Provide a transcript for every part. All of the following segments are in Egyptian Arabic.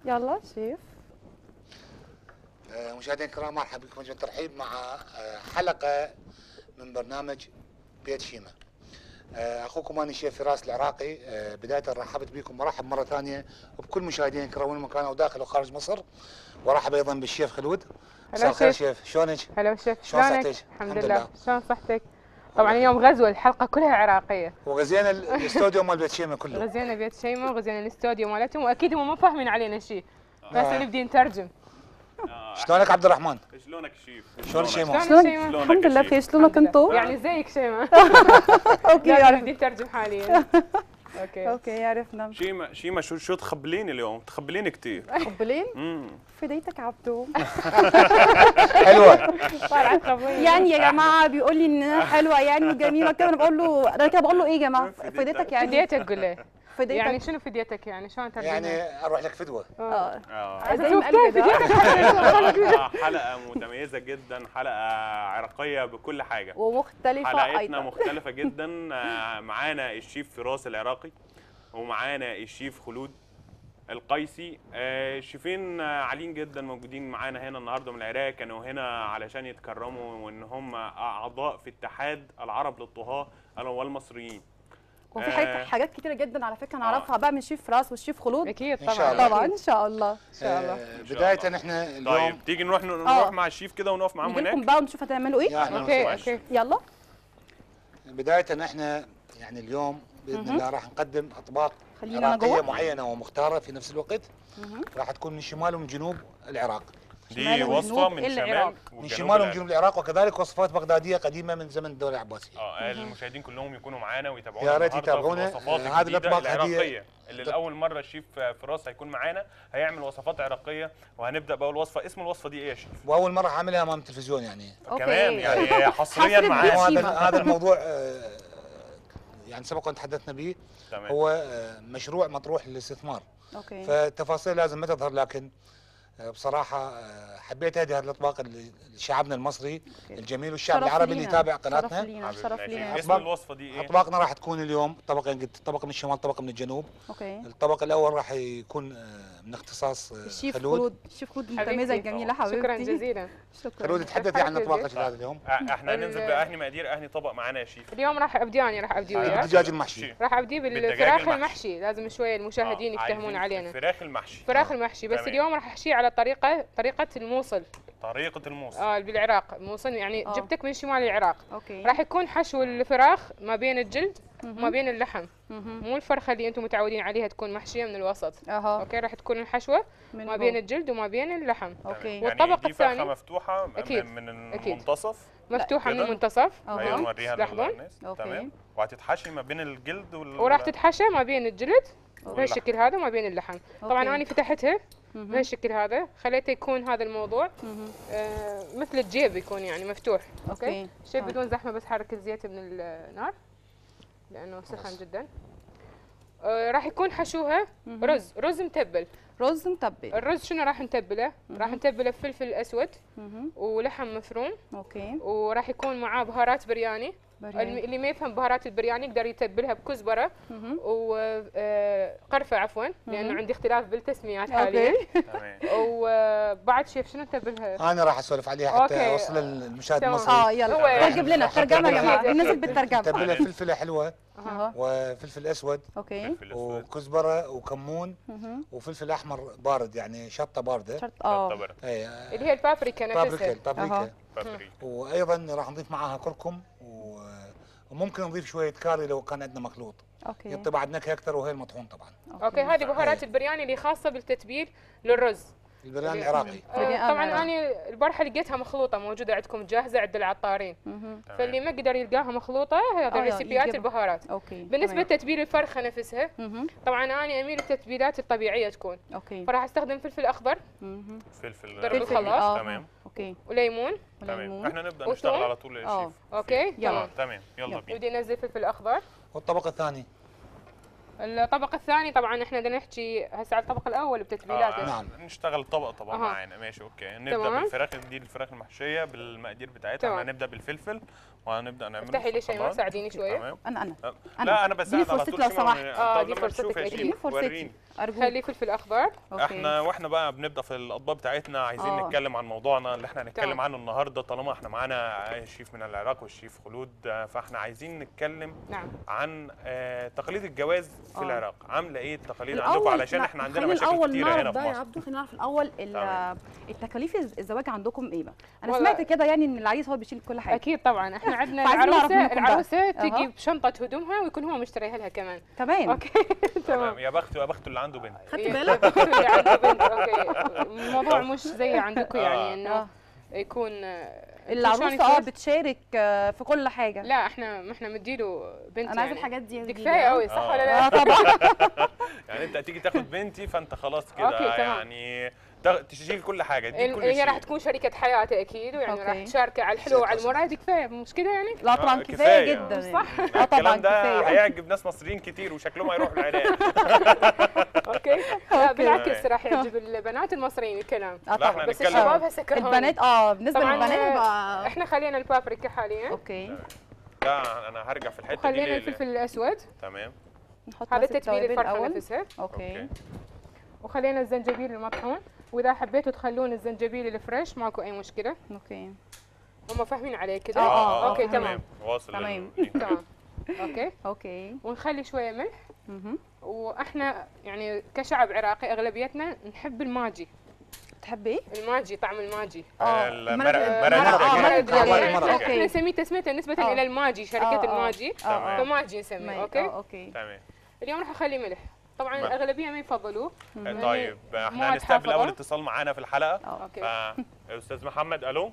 يلا شيف آه، مشاهدينا الكرام مرحبا بكم اجمل ترحيب مع آه، حلقه من برنامج بيت شيمه. آه، اخوكم انا الشيف فراس العراقي آه، بدايه رحبت بكم مرحب مره ثانيه وبكل مشاهدينا الكرام وين ما كانوا داخل وخارج مصر ورحب ايضا بالشيف خلود. مساء الخير شيف. شيف شلونك؟ هلا شيف شلون شلونك؟ صحتك؟ الحمد الحمد لله لله. شلون صحتك؟ طبعا اليوم غزوه الحلقه كلها عراقيه وغزينا ال- الاستوديو مال بيت شيمه كله. غزينا بيت شيماء وغزينا الاستوديو مالتهم واكيد هم ما فاهمين علينا شيء آه. بس نبدي نترجم شلونك عبد الرحمن؟ شلونك شيف؟ شلون شيماء؟ شلونك شيماء؟ شلونك الحمد لله يا بخير شيف؟ شلونك الحمد لله. انتم؟ يعني زيك شيماء اوكي لازم عرفت بدي نترجم حاليا اوكي اوكي عرفنا شيما شيما شو شو تخبليني اليوم؟ تخبليني كثير مقبلين امم فديتك عبدو حلوه طالعه قويه يعني يا جماعه بيقول لي انها حلوه يعني وجميله كده انا بقول له انا كده بقول له ايه يا جماعه فديتك يعني فديتك قول له يعني فديتك شنو فديتك يعني شلون ترجمها؟ يعني اروح لك فدوه. اه آه. زي شوف ما قال كيف كده آه، حلقة متميزة جدا حلقة عراقية بكل حاجة ومختلفه حلقتنا ايضا مختلفة جدا آه، معانا الشيف فراس العراقي ومعانا الشيف خلود القيسي آه، شيفين آه، عاليين جدا موجودين معانا هنا النهارده من العراق كانوا هنا علشان يتكرموا وان هم اعضاء في اتحاد العرب للطهاه والمصريين وفي آه. حاجات حاجات كتيره جدا على فكره نعرفها بقى من شيف راس والشيف خلود اكيد إن شاء طبعا الله. طبعا ان شاء الله ان شاء الله آه، شاء بدايه الله. احنا اليوم طيب تيجي نروح نروح مع الشيف كده ونقف معاهم نيجي لكم هناك بقى ونشوف هتعملوا ايه يا أهلاً اوكي وسهلاً. اوكي يلا بداية احنا يعني اليوم باذن مهم. الله راح نقدم اطباق خلينا أنا عراقية جوه. معينة ومختارة في نفس الوقت مهم. راح تكون من شمال ومن جنوب العراق دي شمال وصفة وجنوب من العراق. شمال من وجنوب شمال ومن العراق. جنوب العراق وكذلك وصفات بغدادية قديمة من زمن الدولة العباسية اه المشاهدين كلهم يكونوا معانا ويتابعونا يا ريت النهاردة في يتابعونا. الوصفات آه، هذه الجديدة الأطباق هدية. العراقية اللي لأول مرة الشيف فراس هيكون معانا هيعمل وصفات عراقية وهنبدأ بأول وصفة اسم الوصفة دي ايه يا شيف؟ واول مرة عاملها امام التلفزيون يعني أوكي. كمان يعني حصريا حصري معانا بيت وهذا شيماء. هذا الموضوع آه، يعني سبق وان تحدثنا به تمام هو آه، مشروع مطروح للاستثمار اوكي فالتفاصيل لازم ما تظهر لكن آه، بصراحة آه، حبيت هذه الأطباق اللي لشعبنا المصري الجميل والشعب شرف العربي اللي لينا. يتابع شرف قناتنا لينا حبيبنا شرف يا لينا شيف. اسم أطباق- الوصفة دي ايه؟ أطباقنا راح تكون اليوم طبقين قلت طبق من الشمال طبق من الجنوب اوكي الطبق الأول راح يكون آه، من اختصاص آه، الشيف خلود خلود الشيف خلود حبيبتي. المتميزه الجميله حبيبتي شكرا جزيلا شكرا خلود تحدثي عن حركة أطباقك زين. هذا اليوم آه، احنا ال- ننزل بأهني مقادير أهني طبق معانا يا شيف اليوم راح ابدي انا راح ابدي وياك الدجاج المحشي راح ابدي بالدجاج بالفراخ المحشي. المحشي لازم شويه المشاهدين آه، يفتهمون عايزين علينا الفراخ المحشي فراخ آه. المحشي بس تمام. اليوم راح احشيه على طريقه طريقه الموصل طريقة الموصل اه بالعراق موصل يعني آه. جبتك من شمال العراق اوكي راح يكون حشو الفراخ ما بين الجلد مهم. وما بين اللحم مهم. مو الفرخه اللي انتم متعودين عليها تكون محشيه من الوسط اها اوكي راح تكون الحشوه من ما بين جوه. الجلد وما بين اللحم اوكي يعني والطبق دي فرخة الثاني- مفتوحة من- أكيد. من أكيد. المنتصف مفتوحه من كده؟ المنتصف أها. ايوه نوريها لحظة. للناس أوكي. تمام وهتتحشي ما بين الجلد وال وراح تتحشى ما بين الجلد واللحم. بهالشكل هذا وما بين اللحم طبعا أوكي. انا فتحتها مهم. بهالشكل هذا خليته يكون هذا الموضوع مهم. آه مثل الجيب يكون يعني مفتوح اوكي شيء آه. بدون زحمه بس حرك الزيت من النار لانه سخن جدا آه راح يكون حشوها مهم. رز رز متبل رز متبل الرز شنو راح نتبله راح مهم. نتبله بفلفل اسود مهم. ولحم مفروم اوكي وراح يكون معاه بهارات برياني الم- بريان. اللي ما يفهم بهارات البرياني يقدر يتبلها بكزبره مهم. وقرفه عفوا لانه مهم. عندي اختلاف بالتسميات حاليا اوكي تمام وبعد شيف شنو نتبلها أنا راح أسولف عليها حتى أوكي. أوصل المشاهد تمام. المصري اه هو- يلا ترجم لنا ترجمه يا جماعه ننزل بالترجمه تبلها فلفلة حلوة أها. وفلفل أسود اوكي فلفل اسود وكزبرة وكمون مهم. وفلفل أحمر بارد يعني شطة باردة شرط اه تعتبر أي اللي هي البابريكا بابريكا نفسها البابريكا أها. بابريكا وايضا راح نضيف معاها كركم و... وممكن نضيف شويه كاري لو كان عندنا مخلوط اوكي يعطي بعد نكهه اكثر وهي المطحون طبعا اوكي هذه بهارات البرياني اللي خاصه بالتتبيل للرز البرياني العراقي برياني آه طبعا العراقي. انا البارحه لقيتها مخلوطه موجوده عندكم جاهزه عند العطارين مهم. فاللي ما قدر يلقاها مخلوطه هذه آه، ريسيبيات يجيبها. البهارات اوكي بالنسبه تمام. لتتبيل الفرخه نفسها مهم. طبعا انا اميل التتبيلات الطبيعيه تكون اوكي فراح استخدم فلفل اخضر مهم. فلفل ضرب فلفل. الخلاط. آه. تمام اوكي وليمون تمام وليمون. احنا نبدا وثوم. نشتغل على طول يا آه. شيف اوكي يلا. اه تمام يلا بينا بدي انزل فلفل اخضر والطبق الثاني الطبق الثاني طبعا احنا بدنا نحكي هسه على الطبق الاول بتتبيلاته آه نعم. نشتغل طبق طبق أها. معانا ماشي اوكي نبدا تمام. بالفراخ دي الفراخ المحشيه بالمقادير بتاعتها تمام. احنا هنبدا بالفلفل وهنبدا نعمله افتحي لي في شيماء، الخلاط. ساعديني شوية. تمام انا انا أه، أنا. لا انا دي بساعد على فرصتي طول لو شيماء. سمحت. آه، طب دي لما فرصتك تشوف يا أكيد. دي شيف فرصتي وريني ارجوك خلي فلفل اخضر أوكي. احنا واحنا بقى بنبدا في الاطباق بتاعتنا عايزين آه. نتكلم عن موضوعنا اللي احنا هنتكلم تمام. عنه النهارده طالما احنا معانا الشيف من العراق والشيف خلود آه، فاحنا عايزين نتكلم نعم عن آه، تقاليد الجواز في آه. العراق عامله ايه التقاليد الأول عندكم علشان لا، احنا عندنا خلينا مشاكل الأول كتيره نعرف هنا ده في يا مصر عبدو خلينا نعرف الاول ال- تمام. التكاليف الز- الزواج عندكم ايه بقى انا والله- سمعت كده يعني ان العريس هو بيشيل كل حاجه اكيد طبعا احنا عندنا فعايزين نعرف العروسه منكم بقى. العروسه أها. تجي بشنطه هدومها ويكون هو مشتريها لها كمان كمان اوكي تمام يا بخته يا بخته اللي عنده بنت خدت يا- بالك يا بختو اللي عنده بنت اوكي الموضوع مش زي عندكم يعني آه. انه آه. يكون آه، شلون العروسه اه يصير؟ بتشارك آه، في كل حاجه لا احنا احنا مديله بنت انا عايزه يعني. الحاجات دي دي جديدة. كفايه قوي صح آه. ولا لا؟ اه طبعا يعني انت تيجي تاخد بنتي فانت خلاص أوكي، كده تمام. يعني تاخ- تشيل كل حاجه دي كل هي شيء راح تكون شريكة حياته اكيد ويعني أوكي. راح تشاركه على الحلو وعلى المر دي كفايه مش كده يعني؟ لا طبعا آه، كفايه كفاية. جدا صح. يعني. اه طبعا الكلام ده كفايه هيعجب ناس مصريين كتير وشكلهم هيروحوا العراق اوكي لا بالعكس راح يعجب البنات المصريين الكلام اه لا، طبعا احنا بس نتكلم- الشباب هسه كرهوني. البنات اه بالنسبه طبعاً، للبنات آه، بقى احنا خلينا البابريكا حاليا اوكي لا انا هرجع في الحته دي وخلينا ليه؟ الفلفل الاسود تمام نحط هذا بس تتبيل التوابل الفرخه الاول نفسها اوكي أوكي. وخلينا الزنجبيل المطحون واذا حبيتوا تخلون الزنجبيل الفريش ماكو اي مشكله اوكي هم فاهمين علي كده آه، آه، اوكي آه، تمام واصل تمام. لل- تمام اوكي اوكي ونخلي شويه ملح مهم. واحنا يعني كشعب عراقي اغلبيتنا نحب الماجي تحب ايه؟ الماجي طعم الماجي اه المرق- مرق- مرق مرق- اه الدجاج. مرق يعني الدجاج. مرق. احنا اوكي نسميه تسميته نسبة آه. الى الماجي شركة آه، آه. الماجي اه اه فماجي نسميه مي- اوكي اه اوكي تمام اليوم راح اخلي ملح طبعا ما- الاغلبيه ما يفضلوه طيب مواد احنا هنستقبل اول حافظة. اتصال معانا في الحلقه اه اوكي فاستاذ محمد الو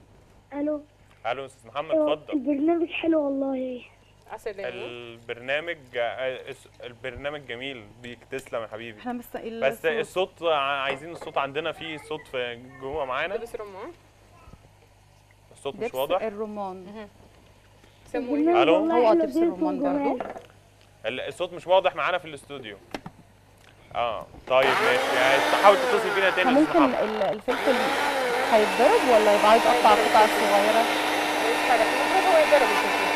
الو الو استاذ محمد أيوة، اتفضل البرنامج حلو والله عسل ليمون البرنامج آه، اس- البرنامج جميل بيك تسلم يا حبيبي احنا بس ال- بس الصوت ع- عايزين الصوت عندنا في صوت في جوه معانا دبس رمان الصوت مش دبس واضح الرمان سموه البرنامج ألو؟ والله هو حلو دبس زي الرمان الجمال. برضو ال- الصوت مش واضح معانا في الاستوديو اه طيب ماشي يعني تحاول تتصل بينا تاني احنا يا أستاذ ممكن محمد. ال- الفلفل هيتضرب ولا يبقى عايز اقطع قطع صغيره المفروض هو يضرب الفلفل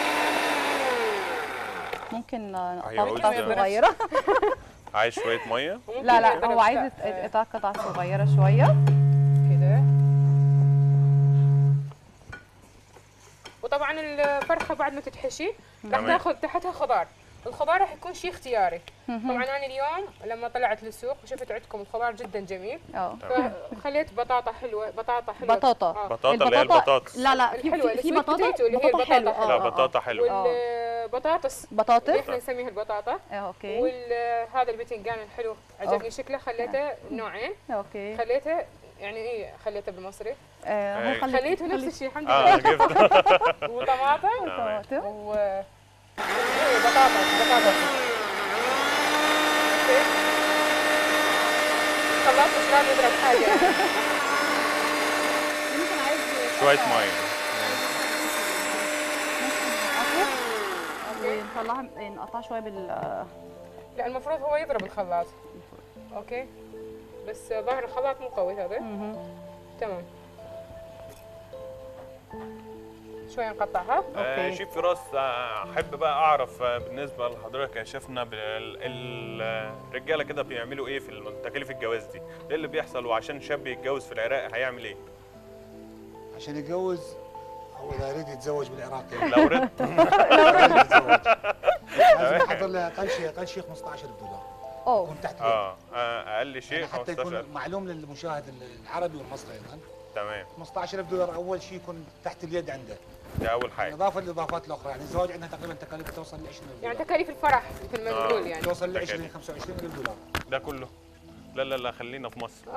ممكن نقطع هيعوز- قطع صغيره عايز شويه ميه وممكن لا لا يضرب هو عايز لا، يت- آه، يتقطع قطع صغيره شويه كده وطبعا الفرخه بعد ما تتحشي راح تمام. تاخذ تحتها خضار الخضار راح يكون شيء اختياري طبعا انا اليوم لما طلعت للسوق وشفت عندكم الخضار جدا جميل اه فخليت بطاطا حلوه بطاطا حلوه بطاطا. آه. بطاطا اللي هي البطاطس لا لا في الحلوة، في, في السويت بطاطا بوتيتو اللي هي بطاطا البطاطا حلو حلوة. لا اه بطاطا حلوه والبطاطس اللي بطاطس احنا نسميها البطاطا اه اوكي وهذا البتنجان الحلو عجبني أوكي. شكله خليته نوعين اوكي خليته يعني ايه خليته بالمصري آه، هو إيه. خلي خليته نفس خلي- الشيء الحمد اه لله جبت وطماطم تمام. طماطم و إيه، بطاطا بطاطا اوكي خلاص مش لازم يضرب حاجه يمكن عايز شويه ميه ونطلعها نقطعها شويه بال لا المفروض هو يضرب الخلاط اوكي بس ظاهر الخلاط مو قوي هذا مهم. تمام شويه نقطعها آه، أوكي. شيف فراس آه، احب بقى اعرف آه، بالنسبه لحضرتك يا شيفنا بال- ال- الرجاله كده بيعملوا ايه في تكاليف الجواز دي؟ ايه اللي بيحصل وعشان شاب يتجوز في العراق هيعمل ايه؟ عشان يتجوز هو اذا يريد يتزوج بالعراق يعني لو رد يريد يتزوج لازم يحضر له اقل شيء اقل شيء 15000 دولار اوه يكون تحت اليد اه آه، اقل شيء يعني حتى 15000 يكون معلوم للمشاهد العربي والمصري ايضا تمام 15000 دولار اول شيء يكون تحت اليد عنده دي اول حاجه اضافه للاضافات الاخرى يعني الزواج عندنا تقريبا تكاليف توصل ل 20000 يعني دولار تكاليف الفرح مثل ما آه. بنقول يعني توصل ل تكاليف. 20 25000 دولار ده كله لا لا لا خلينا في مصر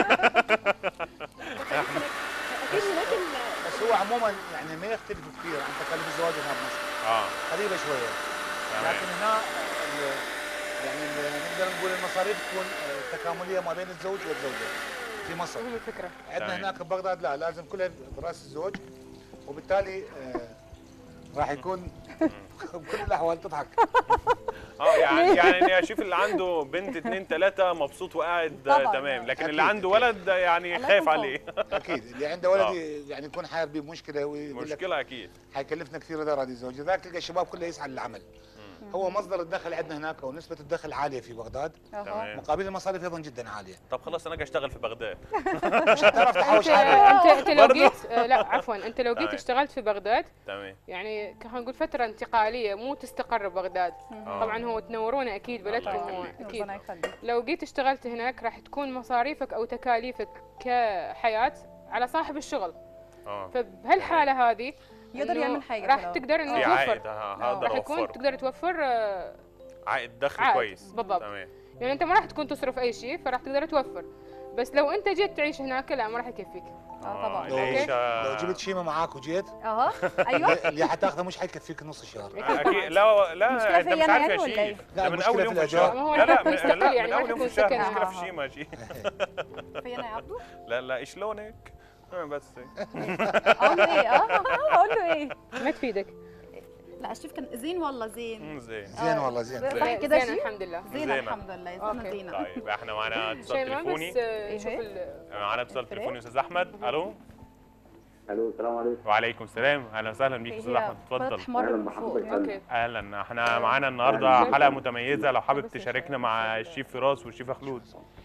بس هو عموما يعني ما يختلف كثير عن تكاليف الزواج هنا بمصر اه قريبه شويه تمام لكن هنا ال- يعني ال- نقدر نقول المصاريف تكون آه، تكامليه ما بين الزوج والزوجه في مصر مهم الفكره عندنا تمام. هناك ببغداد لا لازم كلها براس الزوج وبالتالي آه، راح يكون بكل الاحوال تضحك اه يعني يعني شوف اللي عنده بنت اتنين تلاته مبسوط وقاعد طبعاً. تمام لكن اللي أكيد. عنده ولد يعني الله خايف يكون في عليه اكيد اللي عنده ولد آه. يعني يكون حاير به مشكله ويقول لك مشكله اكيد حيكلفنا كثير اذا راضي زوجي ذاك تلقى الشباب كله يسعى للعمل هو مصدر الدخل عندنا هناك ونسبه الدخل عاليه في بغداد أها. تمام مقابل المصاريف ايضا جدا عاليه طب خلاص انا اجي اشتغل في بغداد مش حتعرف تحوش انت حاجه انت انت لو برضو. جيت آه، لا عفوا انت لو جيت تمام. اشتغلت في بغداد تمام يعني خلينا نقول فتره انتقاليه مو تستقر ببغداد آه. طبعا هو تنورونا اكيد بلدكم الله هو يخليك. اكيد ربنا يخليك لو جيت اشتغلت هناك راح تكون مصاريفك او تكاليفك كحياه على صاحب الشغل اه فبهالحاله هذه يقدر إنه يعمل حاجة راح في الأول. تقدر انه في توفر عائد ه- هقدر راح يكون اوفره تقدر توفر آه، عائد دخل عائد، كويس بالضبط. تمام يعني انت ما راح تكون تصرف اي شيء فراح تقدر توفر بس لو انت جيت تعيش هناك لا ما راح يكفيك اه طبعا لو- العيشة- لو جبت شيمه معاك وجيت اها ايوه اللي حتاخذه مش حيكفيك نص الشهر اكيد لا لا المشكلة انت فيا مش أنا عارف يعني يا ولا إيه؟ شيف لا، ده من المشكلة اول في يوم في الأجار. الشهر ما هو لا لا يكون من- مستقل لا يعني من ما اول يوم في يكون الشهر سكن. المشكله آه، في آه. شيما شي فيا انا يا عبدو لا لا شلونك آه، بس اقول له ايه اه اقول له ايه ما تفيدك لا الشيف كان زين والله زين مم، زين زين والله زين صح كده زين شيف الحمد لله زين زينة. الحمد لله زينة أوكي. زينة طيب احنا معانا اتصال شيء ما تليفوني بس آه، نشوف إيه؟ ال- معانا اتصال تليفوني استاذ احمد الو الو السلام عليكم وعليكم السلام اهلا وسهلا بيك استاذ احمد اتفضل احمر أهلاً من فوق بحضرتك. يعني. اوكي اهلا احنا معانا النهارده أهلاً. حلقه متميزه لو حابب بس تشاركنا مع الشيف فراس والشيف خلود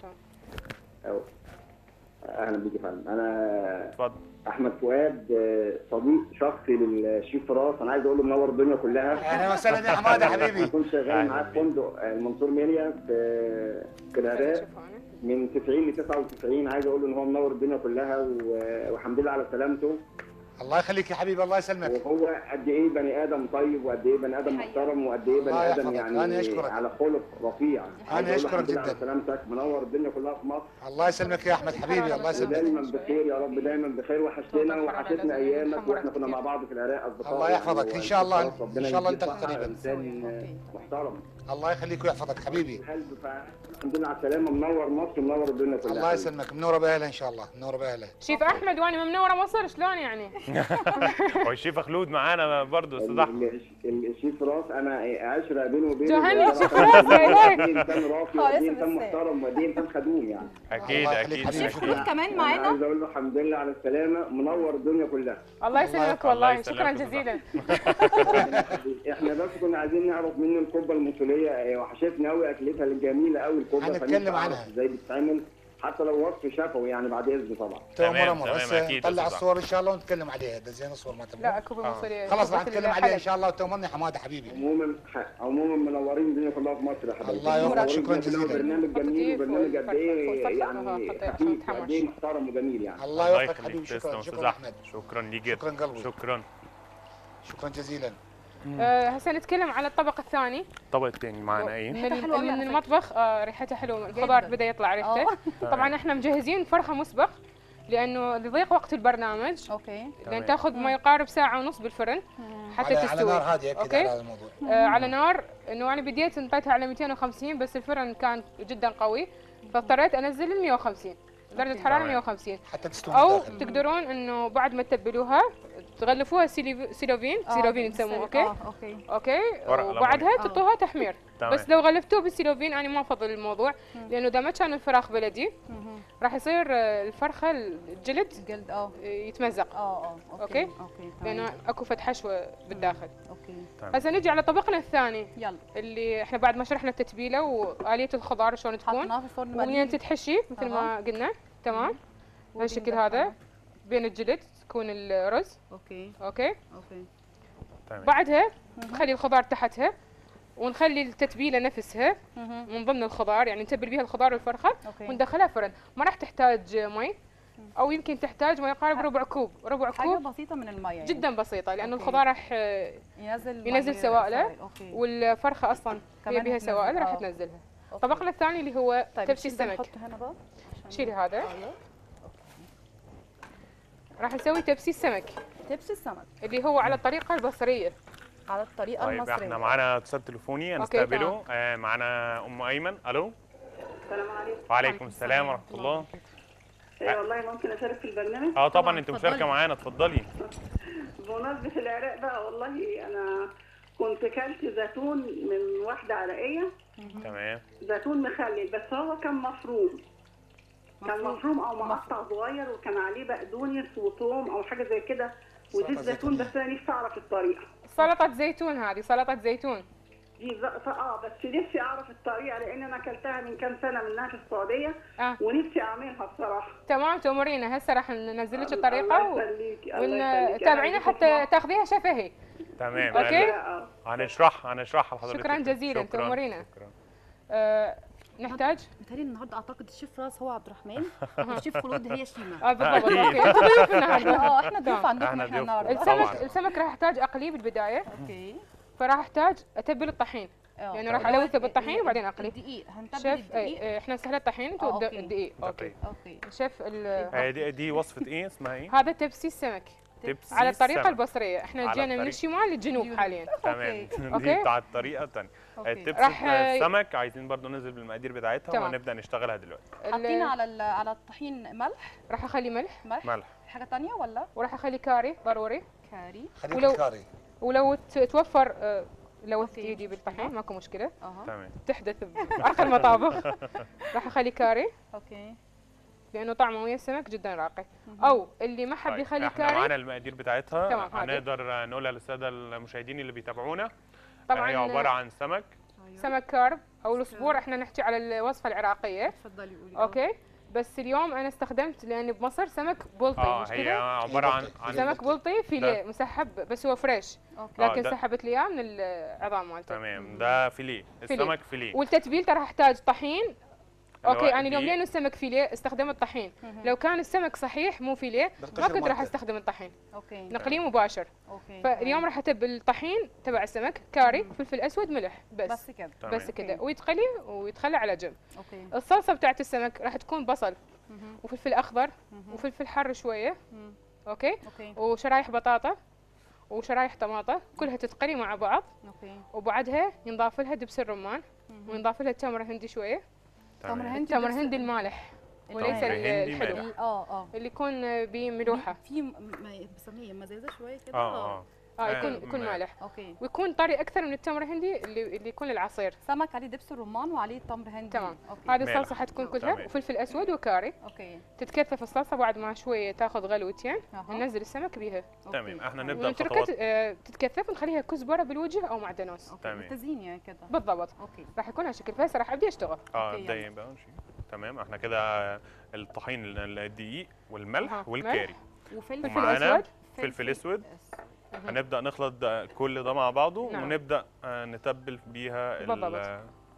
أو. اهلا بيك يا فندم انا اتفضل احمد فؤاد آه، صديق شخصي للشيف فراس انا عايز اقول له منور الدنيا كلها اهلا وسهلا يا حماده انا حبيبي كنت شغال أهلاً معاه في بيك. فندق آه، المنصور ميريا في في العراق شوفوا أنا. من 90 ل 99 عايز اقول له ان هو منور الدنيا كلها و- والحمد لله على سلامته الله يخليك يا حبيبي الله يسلمك وهو قد ايه بني ادم طيب وقد ايه بني ادم محترم وقد ايه الله بني ادم يحفظك. يعني أنا أشكرك. على خلق رفيع عايز أقول له أشكرك الحمد لله جداً. على سلامتك منور الدنيا كلها في مصر الله يسلمك يا احمد حبيبي الله يسلمك ودايما بخير يا رب دايما بخير وحشتنا وحشتنا ايامك واحنا كنا مع بعض في العراق اصدقاء الله يحفظك. يعني إن شاء الله. وخلاص ربنا إن شاء الله يديك أنت صحة، قريباً. انسان محترم الله يخليك ويحفظك حبيبي قلب فالحمد لله على السلامه منور مصر منور الدنيا كلها الله يسلمك منوره باهله ان شاء الله منوره باهله شيف احمد وانا منوره مصر شلون يعني؟ هو الشيف خلود معانا برضه استاذ ال- احمد ال- ال- الشيف راس انا عشره بينه وبينه جهنم بصراحة. الشيف راس، يا إلهي. قد إيه انسان راقي آه، وقد ايه اسم انسان السائل. محترم وقد ايه انسان خدوم يعني اكيد الله يخليك اكيد حبيبي. شيف أكيد. خلود كمان انا معانا عايز اقول له الحمد لله على السلامه منور الدنيا كلها الله الله يسلمك يحفظك. والله الله شكرا يسلمك جزيلا احنا بس كنا عايزين نعرف منه الكبه الموصليه إيه، وحشتنا قوي اكلتها الجميله قوي الكبه هنتكلم فنفسي أعرف عنها. ازاي بتتعمل حتى لو وصف شفوي يعني بعد اذن طبعا تمام، تمام امر تمام، هسه أكيد نطلع أستاذ الصور ان شاء الله ونتكلم عليها ده زين الصور ما لا تمام كوبا مصرية خلاص راح كوبا نتكلم عليها ان حلب. شاء الله وتؤمرني حماده حبيبي عموما عموما منورين الدنيا كلها في مصر يا حبايبي الله يوفقك، منورين شكراً الدنيا كلها، جزيلاً. برنامج حط جميل كيف وبرنامج قد والفرخة- ايه والفرخة يعني أها، حطيها عشان خفيف تتحمش. وقد ايه محترم وجميل يعني الله الله يوفقك يخليك حبيبي تسلم شكرا استاذ شكرا احمد احمد شكرا ليك شكراً جدا قلبي. شكرا شكرا جزيلا آه، هسه نتكلم على الطبق الثاني الطبق الثاني معانا ايه من, ريحتها ال- حلوة من على فكرة. المطبخ آه ريحتها حلوه الخضار جداً. بدا يطلع ريحته اه طبعا احنا مجهزين فرخه مسبق لانه لضيق وقت البرنامج اوكي لان تمام. تاخذ ما يقارب ساعه ونص بالفرن حتى على, على تستوي نار هاديه اكيد أوكي. على هذا الموضوع آه على نار انه انا بديت نطيتها على 250 بس الفرن كان جدا قوي فاضطريت انزل ل 150 درجه حراره تمام. 150 حتى تستوي او الداخل تقدرون انه بعد ما تتبلوها تغلفوها سيليف- سيلوفين سيلوفين يسموه اوكي اه اوكي اوكي ورق وبعدها ليمون. تحطوها تحمير تمام. بس لو غلفتوه بالسيلوفين انا ما افضل الموضوع لانه اذا ما كان الفراخ بلدي مهم. راح يصير آه، الفرخه الجلد جلد اه آه، يتمزق اه اه أوكي. اوكي اوكي لانه تمام. اكو فتح حشوه بالداخل اوكي هسه نجي على طبقنا الثاني يلا اللي احنا بعد ما شرحنا التتبيله واليه الخضار شلون تكون حطيناه في الفرن ومنين مقلي. تتحشي مثل ما قلنا تمام بهالشكل هذا بين الجلد تكون الرز اوكي اوكي اوكي تمام بعدها نخلي الخضار تحتها ونخلي التتبيله نفسها مهم. من ضمن الخضار يعني نتبل بيها الخضار والفرخه اوكي وندخلها فرن ما راح تحتاج مي او يمكن تحتاج ما يقارب ربع كوب ربع حاجه كوب بسيطه من الميه يعني. جدا بسيطه لانه أوكي. الخضار راح آه، ينزل ينزل مية سوائله سوائل. اوكي والفرخه اصلا هي كمان بها هتنزل. سوائل راح آه. تنزلها أوكي. طبقنا الثاني اللي هو طيب تبشي الشيف ده السمك نحطه هنا بقى عشان- شيلي هذا أيوه. راح نسوي تبسي السمك تبس السمك اللي هو على الطريقه البصريه على الطريقه طيب المصريه احنا معانا اتصال تليفوني أوكي، هنستقبله آه معانا ام ايمن الو السلام عليكم وعليكم السلام ورحمه الله إيه والله ممكن اشارك في البرنامج اه طبعا انت اتفضلي. مشاركه معانا اتفضلي بمناسبة العراق بقى والله أنا كنت كلت زيتون من واحدة عراقية تمام زيتون مخلل بس هو كان مفروم كان مفروم. مفروم أو مقطع صغير وكان عليه بقدونس وثوم أو حاجة زي كده وزيت سلطة زيتون زيتون. بس أنا نفسي أعرف الطريقة سلطه زيتون هذه سلطه زيتون دي ز- اه بس نفسي أعرف الطريقة لأن أنا أكلتها من كام سنة منها في السعودية اه ونفسي أعملها بصراحة تمام تأمرينا هسه راح ننزل لك الله الطريقه و... يخليكي الله يخليكي. وتابعينا أنا حتى عندي تاخذيها شفهي تمام أوكي. آه. هنشرحها هنشرحها لحضرتك شكراً جزيلاً، شكراً. تأمرينا. شكراً. آه نحتاج متهيألي النهارده اعتقد الشيف راس هو عبد الرحمن والشيف خلود هي شيماء اه بالضبط أكيد. اوكي انتوا ضيوف النهارده اه احنا ضيوف تمام. عندكم إحنا احنا ضيوف. النهارده السمك طبعاً. السمك راح احتاج اقليه بالبدايه اوكي فراح احتاج اتبل الطحين اه. يعني راح اللي هو الوثه بالطحين وبعدين اقليه الدقيق هنتبل شيف الدقيق اي احنا نسهل الطحين انتوا آه، الد- أوكي. الدقيق اوكي اوكي شيف ال- آه، دي دي وصفه ايه اسمها ايه هذا تبسي السمك تبسي على الطريقه السمك. البصريه احنا على جينا من الطريقة. الشمال للجنوب جنوب. حاليا تمام أوكي. دي بتاعت الطريقه الثانيه اوكي التبس راح- السمك عايزين برضو ننزل بالمقادير بتاعتها تمام. وهنبدا نشتغلها دلوقتي ال- حاطين على ال- على الطحين ملح راح اخلي ملح ملح ملح حاجه تانية ولا وراح اخلي كاري ضروري كاري خليك ولو- الكاري ولو ت- توفر آه، لوثت أوكي. ايدي بالطحين ماكو مشكله اها تمام تحدث بعرق المطابخ راح اخلي كاري اوكي لانه طعمه ويا السمك جدا راقي او اللي ما حب طيب، يخلي احنا معانا كاري المقادير بتاعتها تمام، هذه. هنقدر نقولها للساده المشاهدين اللي بيتابعونا طبعا هي عباره عن سمك سمك كارب او الصبور احنا نحكي على الوصفه العراقيه اتفضلي قولي اوكي بس اليوم انا استخدمت لان بمصر سمك بلطي اه مش هي كذا عباره عن عن سمك بلطي فيليه مسحب بس هو فريش اوكي آه، لكن ده- سحبت لي اياه من العظام مالته تمام ده فيليه السمك فيليه والتتبيل ترى احتاج طحين اللي هو اوكي انا اليوم دقيق. لانه السمك فيليه استخدمت طحين لو كان السمك صحيح مو فيليه ما بالقشر كنت راح مالته. استخدم الطحين اوكي نقليه مباشر اوكي فاليوم راح اتبل الطحين تبع السمك كاري فلفل اسود ملح بس بس كده تمام. بس كده ويتقلي ويتخلى على جنب اوكي الصلصه بتاعت السمك راح تكون بصل مهم. وفلفل اخضر مهم. وفلفل حر شويه مم. اوكي اوكي وشرايح بطاطا وشرايح طماطة كلها تتقلي مع بعض اوكي وبعدها ينضاف لها دبس الرمان مهم. وينضاف لها تمر هندي شويه تمر تمام. هندي تمر بس- هندي المالح وليس تمر هندي الحلو مالح. اه اه اللي يكون بملوحه في م- م- بسميه مزازه شويه كده اه اه اه آه، يكون يكون ما- مالح اوكي ويكون طري اكثر من التمر الهندي اللي اللي يكون العصير سمك عليه دبس الرمان وعليه تمر هندي تمام. اوكي هذه مالح. الصلصه حتكون كلها تمام. وفلفل اسود وكاري اوكي تتكثف الصلصه بعد ما شويه تاخذ غلوتين أها. ننزل السمك بيها أوكي. تمام احنا نبدا ونتركها الخطوات آه، تتكثف ونخليها كزبره بالوجه او معدنوس اوكي تمام. تزيين يعني كده بالضبط اوكي راح يكون على شكل فهسه راح ابدي اشتغل اه أوكي، ابدا يلا. بقى نمشي تمام احنا كده الطحين ال- الدقيق والملح أها، والكاري وفلفل فلفل معانا أسود. فلفل اسود أس- هنبدا نخلط ده- كل ده مع بعضه نعم. ونبدا آه، نتبل بيها ال- بالضبط.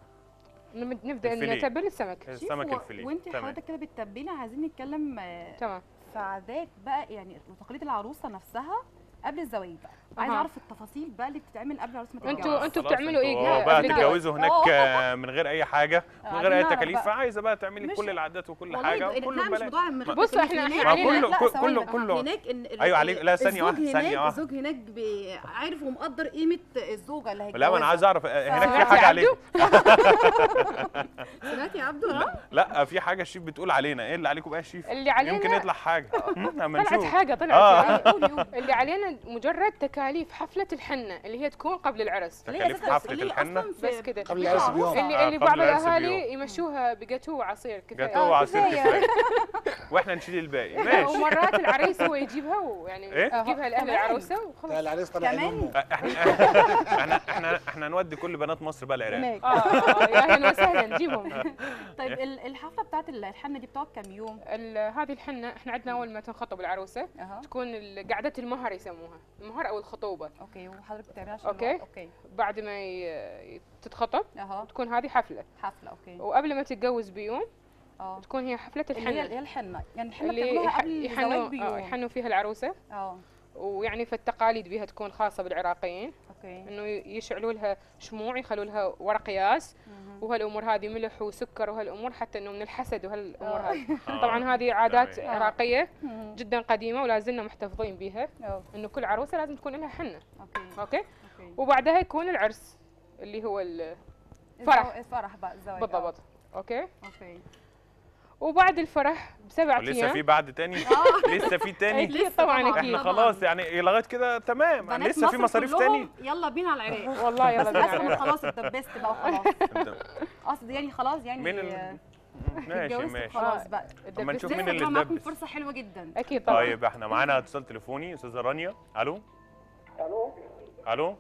نم- نبدا الفيليه. نتبل السمك شيف، السمك و- الفيليه وانت تمام حضرتك كده بتتبلي عايزين نتكلم آه، تمام في عادات بقى يعني وتقاليد العروسه نفسها قبل الزواج بقى عايزه أها. اعرف التفاصيل بقى اللي بتتعمل قبل العروسه ما انتوا- تتجوز انتوا خلاص، بتعملوا إيه انتوا قبل بقى الجواز؟ تتجوزوا هناك أوه. آه، من غير اي حاجه من عايزين غير اي نعرف تكاليف بقى. فعايزه بقى تعملي مش- كل العادات وكل والله حاجه ب- كله لا مش ببلاش موضوع من بصوا إحنا- إحنا هناك- علينا- لا، كله- ثواني كله- بقى. كله. هناك ان ال- أيوة عليك- لا، ثانية الزوج واحدة، ثانية هناك واحدة. الزوج هناك بي- عارف ومقدر قيمه الزوجه اللي هيتجوزها لا ما انا عايز اعرف آه، هناك في سمعتي حاجه يا عليكم سمعتي يا عبدو ها لا في حاجه الشيف بتقول علينا ايه اللي عليكم بقى الشيف اللي علينا يمكن يطلع حاجه اما طلعت نشوف حاجه طلعت آه. يعني. قولي قولي اللي علينا مجرد تكاليف حفله الحنه اللي هي تكون قبل العرس تكاليف أساساً- حفلة اللي الحنة؟ أصلاً في- بس كده قبل العرس بيوم اللي آه، اللي قبل بعض العرس الاهالي بيوم. يمشوها بجاتوه وعصير كفايه جاتوه وعصير كفاية. كفايه واحنا نشيل الباقي ماشي ومرات العريس هو يجيبها ويعني إيه؟ يجيبها لاهل كمان. العروسه لا وخلاص العريس طلع كمان؟ ينوموا آه، احنا احنا احنا احنا نودي كل بنات مصر بقى العراق هناك اه آه، يا اهلا وسهلا نجيبهم طيب ال- الحفله بتاعت ال- الحنه دي بتقعد كام يوم؟ ال- هذه الحنه احنا عندنا اول ما تنخطب العروسه اها تكون ال- قعده المهر يسموها المهر او الخطوبه اوكي وحضرتك بتعمليها عشان أوكي. الوقت. اوكي بعد ما ي- تتخطب اها تكون هذه حفله حفله اوكي وقبل ما تتجوز بيوم اه تكون هي حفله اللي هي اللي الحنه هي الحنه يعني الحنه اللي بتعملوها يح- قبل الزواج يحنوا آه، بيوم يحنوا فيها العروسه اه ويعني فالتقاليد بها تكون خاصه بالعراقيين اوكي انه يشعلوا لها شموع يخلوا لها ورق ياس مهم. وهالامور هذه ملح وسكر وهالامور حتى انه من الحسد وهالامور آه. هذه آه، طبعا هذه عادات تمام. عراقيه مهم. جدا قديمه ولا زلنا محتفظين بها اه انه كل عروسه لازم تكون لها حنه اوكي اوكي اوكي وبعدها يكون العرس اللي هو ال- فرح. الزو- الفرح بقى الزواج آه. بالضبط اوكي اوكي وبعد الفرح بسبع لسه ايام في بعد تاني لسه في تاني اكيد طبعا طبعاً. اكيد احنا خلاص يعني لغايه كده تمام بنات لسه في مصر مصاريف كلهم تاني يلا بينا على العراق والله يلا بس بينا بس على إنه العراق. خلاص اتدبست بقى وخلاص قصدي يعني خلاص يعني مين ال- آه، ماشي اتجوزت ماشي خلاص بقى اما نشوف الدبس مين ده اللي طبعا معاكم اتدبس فرصه حلوه جدا اكيد طبعا طيب احنا معانا اتصال تليفوني استاذه رانيا الو الو الو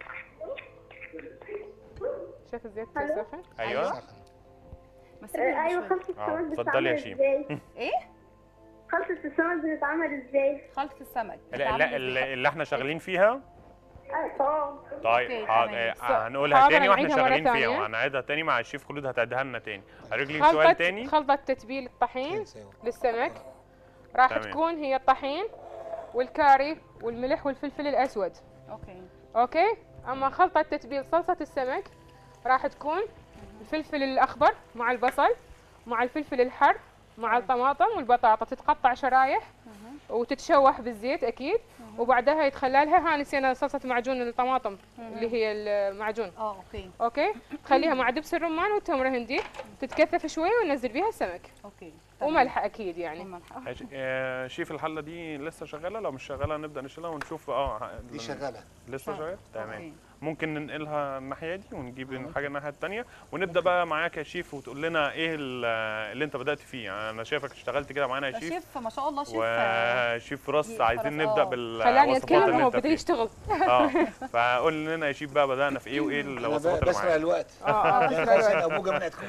شايف ازاي السخن ايوه ساخن. بس ايوه خلطة اه السمك اتفضلي يا بتتعمل شيم ازاي؟ ايه خلطة السمك بتتعمل ازاي؟ خلطه السمك لا بتتعمل لا إزاي؟ اللي اللي احنا شغالين فيها اه طيب أوكي، حاضر تمام. آه، هنقولها حاضر، تاني واحنا هنعيدها مرة شغالين فيها ثانية. وهنعيدها تاني مع الشيف خلود هتعيدها لنا تاني هرجلي سؤال خلطة تاني خلطة تتبيل الطحين كيف نسوي؟ للسمك راح تمام. تكون هي الطحين والكاري والملح والفلفل الاسود اوكي اوكي اما خلطة تتبيل صلصة السمك راح تكون الفلفل الاخضر مع البصل مع الفلفل الحر مع الطماطم والبطاطا تتقطع شرايح وتتشوح بالزيت اكيد وبعدها يتخلى لها ها نسينا صلصه معجون الطماطم اللي هي المعجون اه اوكي اوكي تخليها مع دبس الرمان والتمر هندي تتكثف شوي وننزل بيها السمك اوكي تمام. وملح اكيد يعني وملح. هش- آه، شيف الحله دي لسه شغاله لو مش شغاله نبدا نشيلها ونشوف اه دي شغاله لسه شغاله تمام أوكي. ممكن ننقلها الناحيه دي ونجيب الحاجه الناحيه الثانيه ونبدا بقى معاك يا شيف وتقول لنا ايه ال- اللي انت بدات فيه يعني انا شايفك اشتغلت كده معانا يا ده شيف شيف ما شاء الله شيف آه، وشيف فراس فراس، عايزين آه. نبدا خلاني بالوصفات اتكلم اللي وهو انت بدا فيها يشتغل اه فقول لنا يا شيف بقى بدانا في ايه وايه انا الوصفات اللي بسرق معانا الوقت اه اه لأن بسرعة خلصت الوقت. ابوقه من عندكم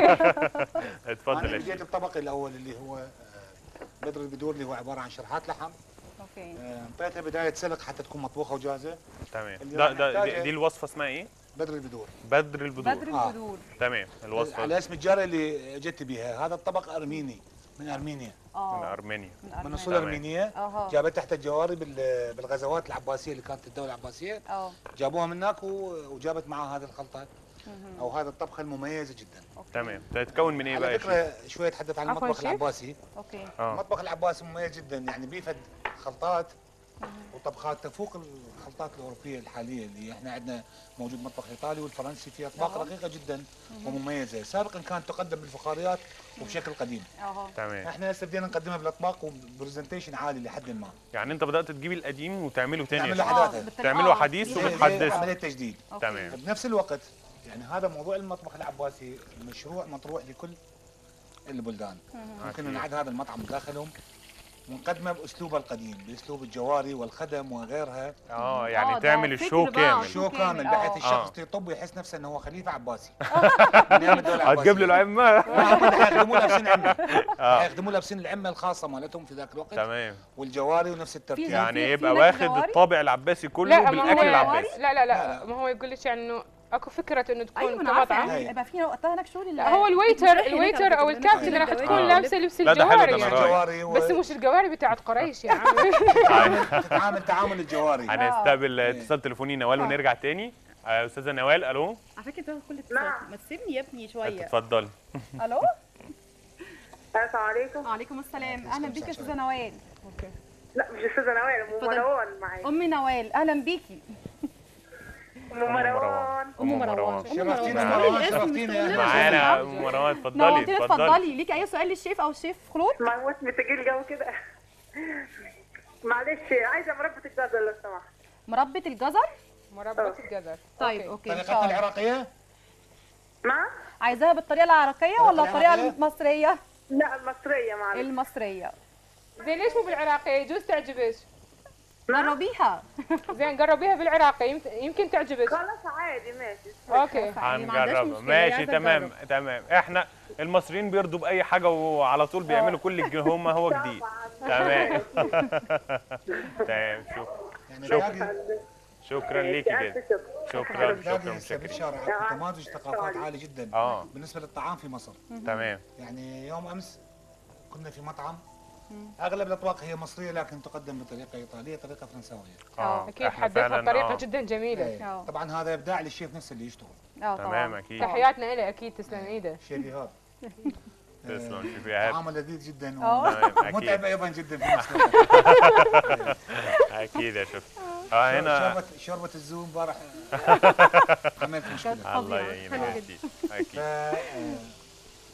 اتفضل انا يا بديت شيف الطبق الاول اللي هو آه، بدر البدور اللي هو عباره عن شرحات لحم اوكي آه، انطيتها بدايه سلق حتى تكون مطبوخه وجاهزه تمام اللي ده راح ده نحتاجه- دي, دي الوصفه اسمها ايه بدر البدور بدر البدور بدر آه. البدور تمام الوصفه على اسم الجاره اللي جت بها هذا الطبق ارميني من ارمينيا من اه ارمينيا من من أرمينيا. اصول تمام. ارمينيه اها جابت تحت الجواري بال- بالغزوات العباسيه اللي كانت الدوله العباسيه اه جابوها من هناك و- وجابت معها هذه الخلطه او هذه الطبخه المميزه جدا تمام تتكون من ايه بقى على يا شيف فكره شويه تحدث عن عفواً المطبخ شيف. العباسي اوكي اه المطبخ العباسي مميز جدا يعني بيفد خلطات وطبخات تفوق الخلطات الاوروبيه الحاليه اللي احنا عندنا موجود المطبخ الايطالي والفرنسي في اطباق أها. رقيقه جدا ومميزه سابقا كانت تقدم بالفخاريات وبشكل قديم اها تمام احنا هسه بدينا نقدمها بالاطباق وبرزنتيشن عالي لحد ما يعني انت بدات تجيب القديم وتعمله تاني يا نعمل شيف له حداثه بالطريقة- تعملوا آه. حديث زي- زي- زي وبتحدث عمليه تجديد أوكي. تمام بنفس الوقت يعني هذا موضوع المطبخ العباسي مشروع مطروح لكل البلدان ممكن أكيد. نعد هذا المطعم داخلهم ونقدمه باسلوبه القديم باسلوب الجواري والخدم وغيرها اه آه، يعني ده تعمل فكر الشو بقى. كامل شو كامل، كامل آه. بحيث الشخص آه. يطب ويحس نفسه انه هو خليفه عباسي من ايام الدوله هتجيب له العباسيه العمه ما هم حيخدموا لابسين عمه اه حيخدموا لابسين العمه الخاصه مالتهم في ذاك الوقت تمام والجواري ونفس الترتيب في- يعني في يبقى هناك واخد جواري؟ الطابع العباسي كله لا ما بالاكل هو العباسي لا لا، لا لا. لا ما هو يقول لك يعني انه اكو فكره انه تكون ايوه انا عارفه كمطعم يعني يبقى في وقتها هناك شغل لا هو الويتر الويتر او الكابتن راح تكون آه. لابسه لبس لا، ده حلو، ده الجواري أنا يعني. رأيي. الجواري و... بس مش الجواري بتاعت قريش يا عم تتعامل تتعامل تعامل الجواري هنستقبل اتصال تليفوني نوال ونرجع تاني آه، استاذه نوال الو على فكره ده كل اتصال ما تسيبني يا ابني شويه اتفضلي الو السلام عليكم وعليكم السلام اهلا بيك يا استاذه نوال لا مش استاذه نوال ام اتفضل. مروان معايا ام نوال اهلا بيكي ام مروان ام مروان شرفتينا نعم. مروان شرفتينا يا أهلا معانا وسهلا. ام مروان اتفضلي نورتينا اتفضلي اتفضلي ليك اي سؤال للشيف او الشيف خلود موت متجيل جو كده معلش عايزه مربى الجزر لو سمحت مربى الجزر مربى الجزر طيب أوكي. اوكي ان شاء طريقتنا الله العراقيه ما عايزاها بالطريقه العراقيه ولا الطريقه العراقية؟ المصريه لا المصريه معلش المصريه زين ليش مو بالعراقي يجوز تعجبك جربيها زين قربيها بالعراقي يمت- يمكن تعجبك خلاص عادي ماشي اوكي يعني ما عندهاش هنجربها مشكلة، ماشي عايزة تمام تجرب. تمام احنا المصريين بيرضوا باي حاجه وعلى طول بيعملوا كل الج- هم هو جديد تمام تمام شكرا يعني شكراً. تلاقي شكرا ليكي جدا شكرا تلاقي شكرا هسه في شكرا الشارع تمازج ثقافات عالي جدا اه بالنسبه للطعام في مصر تمام يعني يوم امس كنا في مطعم اغلب الاطباق هي مصريه لكن تقدم بطريقه ايطاليه طريقه فرنساويه اه اكيد إحنا حبيتها فعلاً، بطريقه آه. جدا جميله إيه. آه. طبعا هذا ابداع للشيف نفسه اللي يشتغل اه تمام طبعا اكيد تحياتنا له اكيد تسلم ايده شيف ايهاب تسلم آه، شوف يا طعامه لذيذ جدا آه. تمام ومتعب اكيد ايضا جدا في نفس الوقت اكيد يا شوف اه هنا شوربه شوربه الزوم امبارح عملت مشكله الله فظيعة. يعينك حلوة اكيد اكيد ف- آه،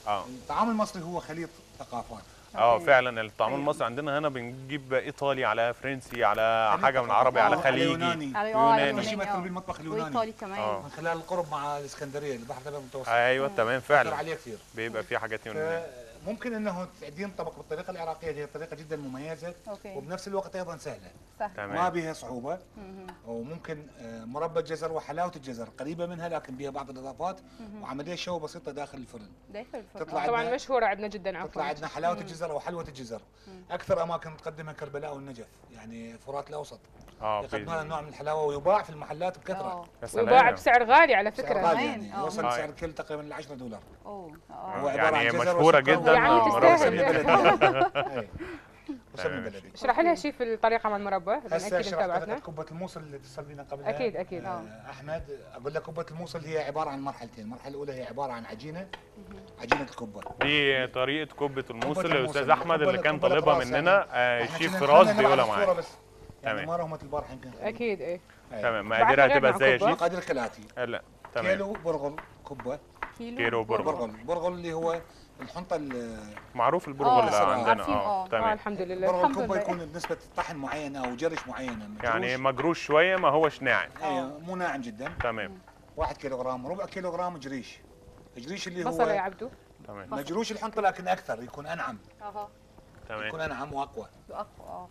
اه الطعام المصري هو خليط ثقافات اه أوكي. فعلا الطعام أيوة. المصري عندنا هنا بنجيب ايطالي على فرنسي على خليط حاجه من ثقافات. عربي على آه، خليجي يوناني على اه على يوناني. شيء يوناني، مثل آه. بالمطبخ اليوناني وايطالي كمان آه. من خلال القرب مع الاسكندريه البحر الابيض المتوسط ايوه تمام أثر فعلا عليه كثير بيبقى في حاجات يونانيه فممكن انه تعدين طبق بالطريقه العراقيه هي طريقه جدا مميزه اوكي وبنفس الوقت ايضا سهله سهل تمام. ما بها صعوبه مهم. وممكن آه، مربى الجزر وحلاوه الجزر قريبه منها لكن بها بعض الاضافات وعمليه شو بسيطه داخل الفرن داخل الفرن تطلع آه. طبعا عندنا- مشهوره عندنا جدا تطلع عفوا عندنا حلاوه الجزر او حلوه الجزر اكثر اماكن تقدمها كربلاء والنجف يعني فرات الاوسط اه يقدمون هذا في النوع من الحلاوه ويباع في المحلات بكثره اه يا ويباع سلام بسعر غالي على سعر فكره غالي كمان، يعني آه. يوصل آه. سعر الكيلو تقريبا ل 10 دولار اوه آه، اه هو عبارة عن يعني جزر مشهوره وسكر جدا يعني مربى تستاهل. السمنة. بلدي أي. وسمن تمام. بلدي اشرح لها شيف الطريقه مع المربى هسه بنأكد شرحت طريقه متابعتنا كبه الموصل اللي اتصل بينا قبلها أكيد، أكيد. آه احمد اقول لك كبه الموصل هي عباره عن مرحلتين المرحله الاولى هي عباره عن عجينه عجينه الكبه دي طريقه كبه الموصل الموصل. الاستاذ احمد اللي الكبة- كان الكبة طالبها الأقراص مننا آه، إحنا الشيف كنا فراس نتمنى بيقولها نلعب الصورة معانا بس يعني تمام. ما رهمة البارحه يمكن اكيد ايه أي. تمام بعد مقاديرها غير هتبقى مع ازاي يا كوبا. شيف؟ مقادير كالاتي آه، لا تمام كيلو برغل كبه كيلو برغل. برغل برغل اللي هو الحنطه ال- معروف البرغل آه، اللي صراحة. عندنا عارفين، اه آه. اه تمام الحمد لله برغل الحمد كبه لله. يكون بنسبه طحن معينه او جرش معينه يعني مجروش. مجروش شويه ما هوش ناعم اي مو ناعم جدا تمام واحد كيلو جرام ربع كيلو جرام جريش جريش اللي بصله يا هو عبدو تمام مجروش الحنطه لكن اكثر يكون انعم اها تمام يكون انعم واقوى اقوى اه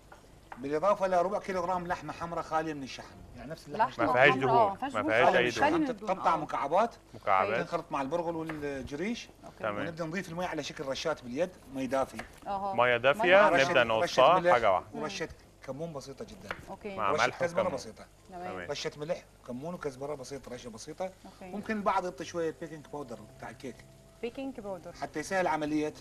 بالاضافه لربع كيلو جرام لحمه حمراء خاليه من الشحم يعني نفس اللحمه لحمة ما فيهاش حمراء، دهون. ما فيهاش ما دهون فيهاش خالص. أي شايل الشحم من الدهون، تتقطع آه. مكعبات مكعبات تنخلط مع البرغل والجريش اوكي تمام. ونبدا نضيف الماء على شكل رشات باليد مي دافي اها ميه مية دافيه رشة- نبدا رشة نوصفها ملح حاجه واحده ورشه كمون بسيطه جدا اوكي مع رشه ملح كزبره وكمون. بسيطه تمام تمام. رشه ملح كمون وكزبره بسيطه رشه بسيطه اوكي ممكن البعض يحط شويه بيكنج باودر بتاع الكيك بيكنج باودر حتى يسهل عمليه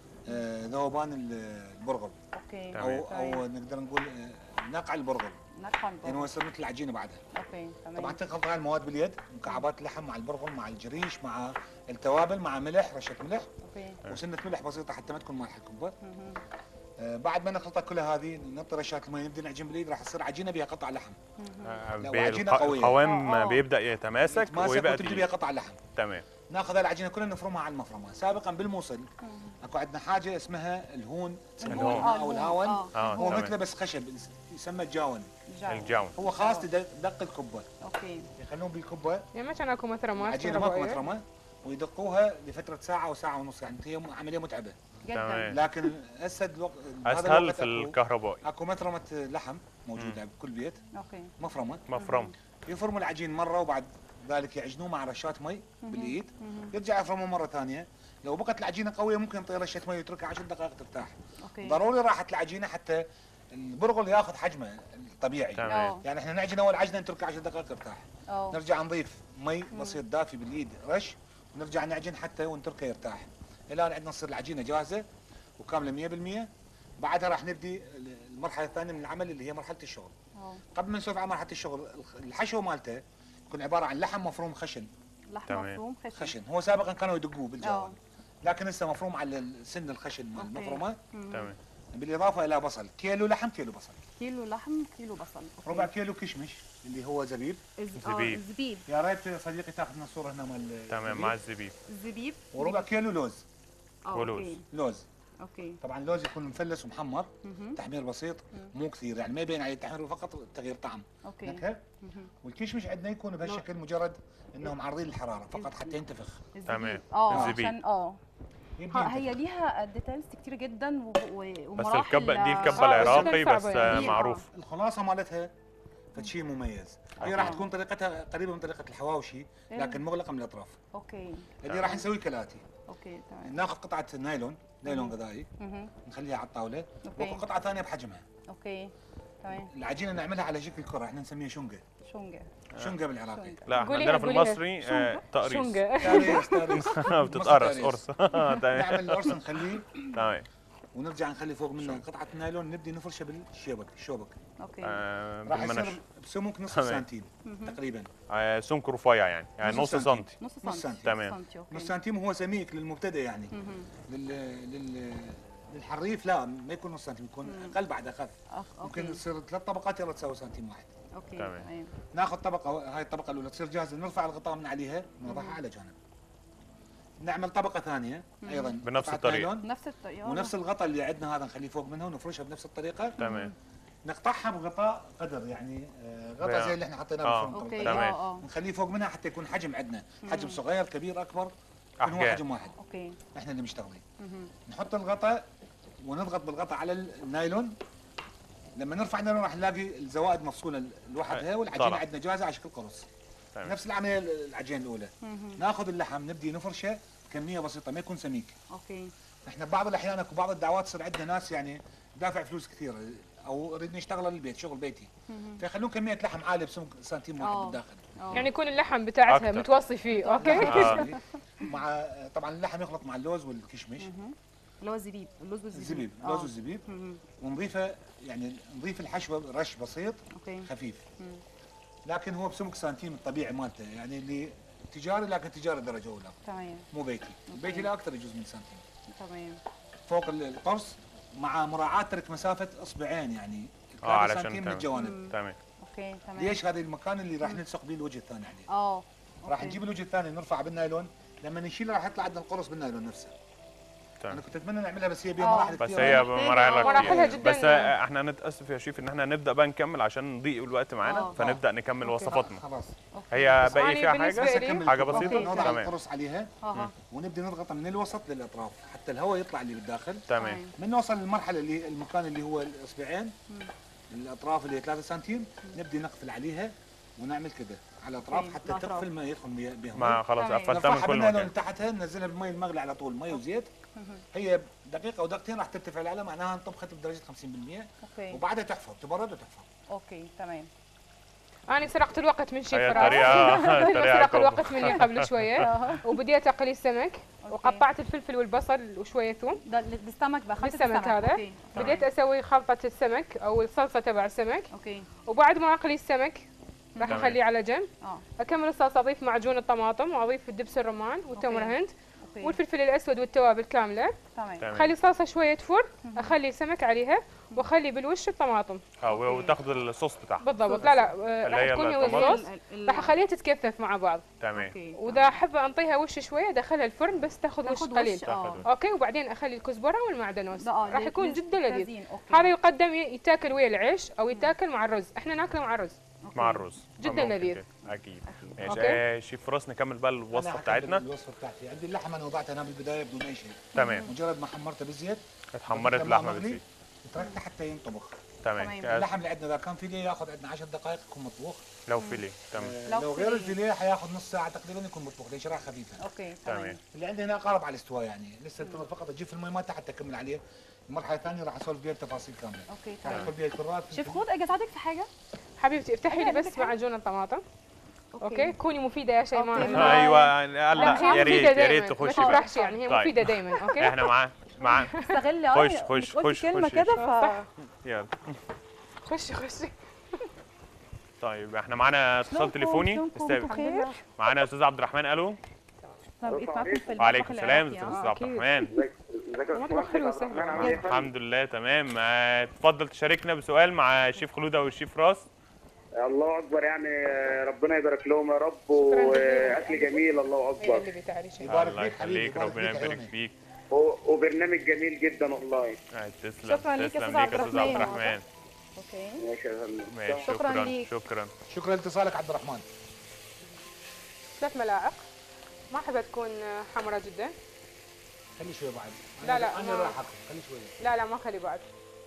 آه، ذوبان ال- البرغل اوكي تمام. او او نقدر نقول آه، نقع البرغل نقع لانه هو البرغل يصير مثل العجينه بعدها اوكي طبعا تمام تنخلط هاي المواد باليد مكعبات اللحم مع البرغل مع الجريش مع التوابل مع ملح رشه ملح اوكي وسنه ملح بسيطه حتى ما تكون مالحه الكبه مهم. آه، بعد ما نخلطها كلها هذه نعطي رشات المي نبدا نعجن بالايد راح تصير عجينه بها قطع لحم آه، لا، بي- وعجينة الق- قوية. القوام آه، آه. بيبدا يتماسك تتماسك ويبقى وتبدي تقيل بها قطع لحم تمام ناخذ العجينه كلها نفرمها على المفرمه سابقا بالموصل اكو عندنا حاجه اسمها الهون الهون. آه، او الهون. الهاون آه. اه هو تمام مثله بس خشب يسمى الجاون جاون. الجاون هو خاص لدق الكبه اوكي يخلون بالكبه يعني ما كان اكو مترمات العجينه ماكو مترمه ويدقوها لفتره ساعه او ساعه ونص يعني هي عمليه متعبه جدا تمام. لكن هسه الوقت بهذا اسهل الوقت في أكو- الكهربائي اكو مترمه لحم موجوده بكل بيت اوكي مفرمه مفرم يفرموا العجين مره وبعد ذلك يعجنوه مع رشات مي بالايد يرجع يفرموه مره ثانيه لو بقت العجينه قويه ممكن يعطي رشه مي ويتركها 10 دقائق ترتاح اوكي ضروري راحه العجينه حتى البرغل ياخذ حجمه الطبيعي تمام اه يعني احنا نعجن اول عجنه نتركها 10 دقائق ترتاح اه نرجع نضيف مي بسيط دافي بالايد رش ونرجع نعجن حتى ونتركه يرتاح الان عندنا تصير العجينه جاهزه وكامله 100% بعدها راح نبدي المرحله الثانيه من العمل اللي هي مرحله الشغل اه قبل ما نسولف عن مرحله الشغل الحشو مالته يكون عباره عن لحم مفروم خشن لحم تمام. مفروم خشن خشن هو سابقا كانوا يدقوه اه بالجوال لكن هسه مفروم على سن الخشن مال أوكي. المفرومه تمام بالاضافه الى بصل كيلو لحم كيلو بصل كيلو لحم كيلو بصل أوكي. ربع كيلو كشمش اللي هو زبيب الز- آه، زبيب. الزبيب يا ريت صديقي تاخذ لنا الصوره هنا مال تمام الزبيب. مع الزبيب الزبيب وربع كيلو لوز اه ولوز. اوكي لوز اوكي طبعا اللوز يكون مفلس ومحمر مهم. تحمير بسيط مو كثير يعني ما يبين عليه تحمير فقط تغيير طعم اوكي نكهه مهم. والكشمش عندنا يكون بهالشكل مجرد انهم عارضين الحراره فقط حتى ينتفخ الزبيب. تمام. اه الزبيب. عشان اه يبدي ها- هي ينتفخ. ليها ديتيلز كتير جدا و... و... بس ومراحل الكبه دي آه، الكبه آه، العراقي صعبة بس يعني. آه، دي- معروف الخلاصه مالتها فشي مميز هي راح تكون طريقتها قريبه من طريقه الحواوشي لكن مغلقه من الاطراف اوكي اللي راح نسويه كالاتي اوكي تمام ناخذ قطعه نايلون نايلون غذائي مهم. نخليها على الطاوله أوكي. واكو قطعه ثانيه بحجمها اوكي تمام العجينه نعملها على شكل كره احنا نسميها شنقه شونجا شنقه بالعراقي شنقة. لا احنا قوليها- عندنا في قوليها. المصري آه، تقريص شونجا تاريس تاريس بتتقرص تاريس. قرص تمام نعمل القرص نخليه تمام ونرجع نخلي فوق منه قطعه النايلون نبدي نفرشه بالشبك الشوبك اوكي آه، راح بالمنش يصير بسمك نص تمام. سنتيم تقريبا آه، سمك رفيع يعني يعني نص نص سنتي. سنتي نص نص سنتي سنتي. تمام. سنتي اوكي نص سنتيم هو سميك للمبتدئ يعني مهم. لل... لل... للحريف لا ما يكون نص سنتيم يكون اقل بعد اخف أخ- ممكن اوكي تصير ثلاث طبقات يلا تساوي سنتيم واحد اوكي تمام. تمام ناخذ طبقه هاي الطبقه الاولى تصير جاهزه نرفع الغطاء من عليها نوضعها على جانب نعمل طبقه ثانيه ايضا بنفس قطعة الطريقة. نايلون، نفس الطريقه ونفس الغطاء اللي عندنا هذا نخليه فوق منها ونفرشها بنفس الطريقه تمام نقطعها بغطاء قدر يعني آه، بيع. غطاء زي اللي احنا حطيناه آه. بالفرن اوكي طبقة. تمام. اه اه نخليه فوق منها حتى يكون حجم عندنا حجم صغير كبير اكبر يكون هو احجام حجم واحد اوكي احنا اللي مشتغلين مهم. نحط الغطاء ونضغط بالغطاء على النايلون لما نرفع النايلون راح نلاقي الزوائد مفصوله لوحدها والعجينه طلع. عندنا جاهزه على شكل قرص تمام. نفس العمليه العجين الاولى مهم. ناخذ اللحم نبدي نفرشه كميه بسيطه ما يكون سميك اوكي احنا بعض الاحيان اكو بعض الدعوات تصير عندنا ناس يعني دافع فلوس كثير او اريد نشتغل للبيت شغل بيتي مهم. فيخلون كميه لحم عاليه بسمك سنتيم واحد آه. بالداخل آه. يعني يكون اللحم بتاعتها أكتر. متوصي فيه اوكي آه. مع طبعا اللحم يخلط مع اللوز والكشمش مهم. اللي هو الزبيب اللوز والزبيب الزبيب آه. اللوز والزبيب مهم. ونضيفه يعني نضيف الحشوه رش بسيط اوكي خفيف مم. لكن هو بسمك سنتيم الطبيعي مالته يعني اللي تجاري لكن تجاري درجه اولى تمام مو بيتي بيتي لا اكثر يجوز من سنتيم تمام فوق القرص مع مراعاه ترك مسافه اصبعين يعني آه، 3 علشان سنتيم من تمام. الجوانب تمام اوكي تمام ليش هذا المكان اللي راح نلصق به الوجه الثاني عليه اه راح أوكي. نجيب الوجه الثاني نرفعه بالنايلون لما نشيله راح يطلع عندنا القرص بالنايلون نفسه انا تمام كنت اتمنى نعملها بس هي بيها آه. مراحل بس كثيرة. هي محتاجة مراحلها مراحلها كتير جداً. بس آه، احنا نتاسف يا شيف ان احنا نبدا بقى نكمل عشان نضيق الوقت معانا آه. فنبدا نكمل أوكي. وصفاتنا خلاص هي بس باقي أنا فيها بالنسبة حاجه لي- أكمل حاجة القرص. بسيطة؟ نوضع تمام. القرص عليها اه ونبدا نضغط من الوسط للاطراف حتى الهواء يطلع اللي بالداخل تمام من نوصل للمرحله اللي المكان اللي هو الاصبعين الاطراف اللي هي 3 سنتيم نبدا نقفل عليها ونعمل كده على الاطراف أوكي، حتى الأطراف. تقفل ما يدخل مي- بها ما خلاص تمام. قفلتها من نرفعها كل بالنايلون مكان تحتها ننزلها بالمي المغلي على طول مي وزيت هي دقيقه او دقيقتين راح ترتفع الاعلى معناها انطبخت بدرجه 50% اوكي وبعدها تحفظ تبرد وتحفظ اوكي تمام انا سرقت الوقت من شيف هي فراس الطريقه هو الطريقه سرق كوب. الوقت مني قبل شويه وبديت اقلي السمك أوكي. وقطعت الفلفل والبصل وشويه ثوم ده للسمك بقى خلطة للسمك هذا. اوكي بديت اسوي خلطه السمك او الصلصه تبع السمك اوكي وبعد ما اقلي السمك راح تمام. اخليه على جنب اه اكمل الصلصه اضيف معجون الطماطم واضيف دبس الرمان والتمر أوكي. هند اوكي والفلفل الاسود والتوابل كامله تمام تمام اخلي الصلصه شويه فرن اخلي السمك عليها واخلي بالوش الطماطم اه وتاخذ الصوص بتاعها بالضبط لا لا آه، اللي راح هي تكون الطماطم. الصوص راح اخليها تتكثف مع بعض تمام اوكي واذا احب انطيها وش شويه ادخلها الفرن بس تاخذ وش تاخد قليل وش اه اوكي وبعدين اخلي الكزبره والمعدنوس ده اه راح يكون لز- جدا لذيذ لذيذ. اوكي هذا يقدم ي- يتاكل ويا العيش او يتاكل مع الرز احنا ناكله مع الرز مع الرز جداً ممكن لذيذ. كده. اكيد ماشي أوكي. آه شيف فراس نكمل بقى أنا الوصفه هكمل بتاعتنا الوصفه بتاعتي عندي اللحمه انا وضعتها هنا بالبدايه بدون اي شيء تمام مجرد ما حمرتها بالزيت اتحمرت لما اللحمه مغلي، بالزيت تركته حتى ينطبخ تمام تمام. آه، اللحم اللي عندنا اذا كان فيليه ياخذ عندنا 10 دقائق يكون مطبوخ لو فيليه تمام آه، لو لو غير فيليه. الفيليه حياخذ نص ساعه تقريبا يكون مطبوخ ليش راح خفيفه اوكي تمام تمام اللي عندي هنا قارب على الاستواء يعني لسه انتظر فقط اجيب في المي مالته حتى اكمل عليه المرحله الثانيه راح اسولف بيها التفاصيل كامله اوكي راح تمام ادخل بيها الكرات شيف خود اجي اساعدك في حاجه حبيبتي افتحي لي أيوة، بس عندك حاجة؟ معجون الطماطم اوكي كوني مفيده يا شيماء أوكي. لا ايوه لا، لا هي يا ريت مفيدة يا ريت دايماً، تخشي ما بقى تفرحش يعني هي طيب. مفيده دايما اوكي احنا معاه معاه استغل اه خش- يعني خش- قلت خش- كلمه خش. كده ف يلا خشي خشي طيب احنا معانا اتصال تليفوني استاذ بخير معانا استاذ عبد الرحمن الو انا بقيت معاكم في وعليكم المطبخ السلام العراقي، استاذ آه. عبد أكيد. الرحمن ازيك يا مطبخ حلو وسهل. عامل ايه يا فندم؟ الحمد لله تمام آه، اتفضل تشاركنا بسؤال مع الشيف خلود او الشيف راس الله اكبر يعني آه، ربنا يبارك لهم يا رب جزيلا. واكل جميل الله هي اكبر اللي بتعري شيء يبارك الله فيك حبيبي، يخليك يبارك ربنا فيك يبارك عيوني. فيك و- وبرنامج جميل جدا والله آه، تسلم شكراً ليك يا تسلم أستاذ ليك يا عبد استاذ عبد الرحمن. الرحمن اوكي ماشي يا فندم ماشي شكراً شكرا ليك. شكرا شكرا لاتصالك عبد الرحمن ثلاث ملاعق ما احبها تكون حمراء جدا خلي شوي بعد لا، أنا- لا، انا ما- راح اكل خلي شوي لا لا ما خلي بعد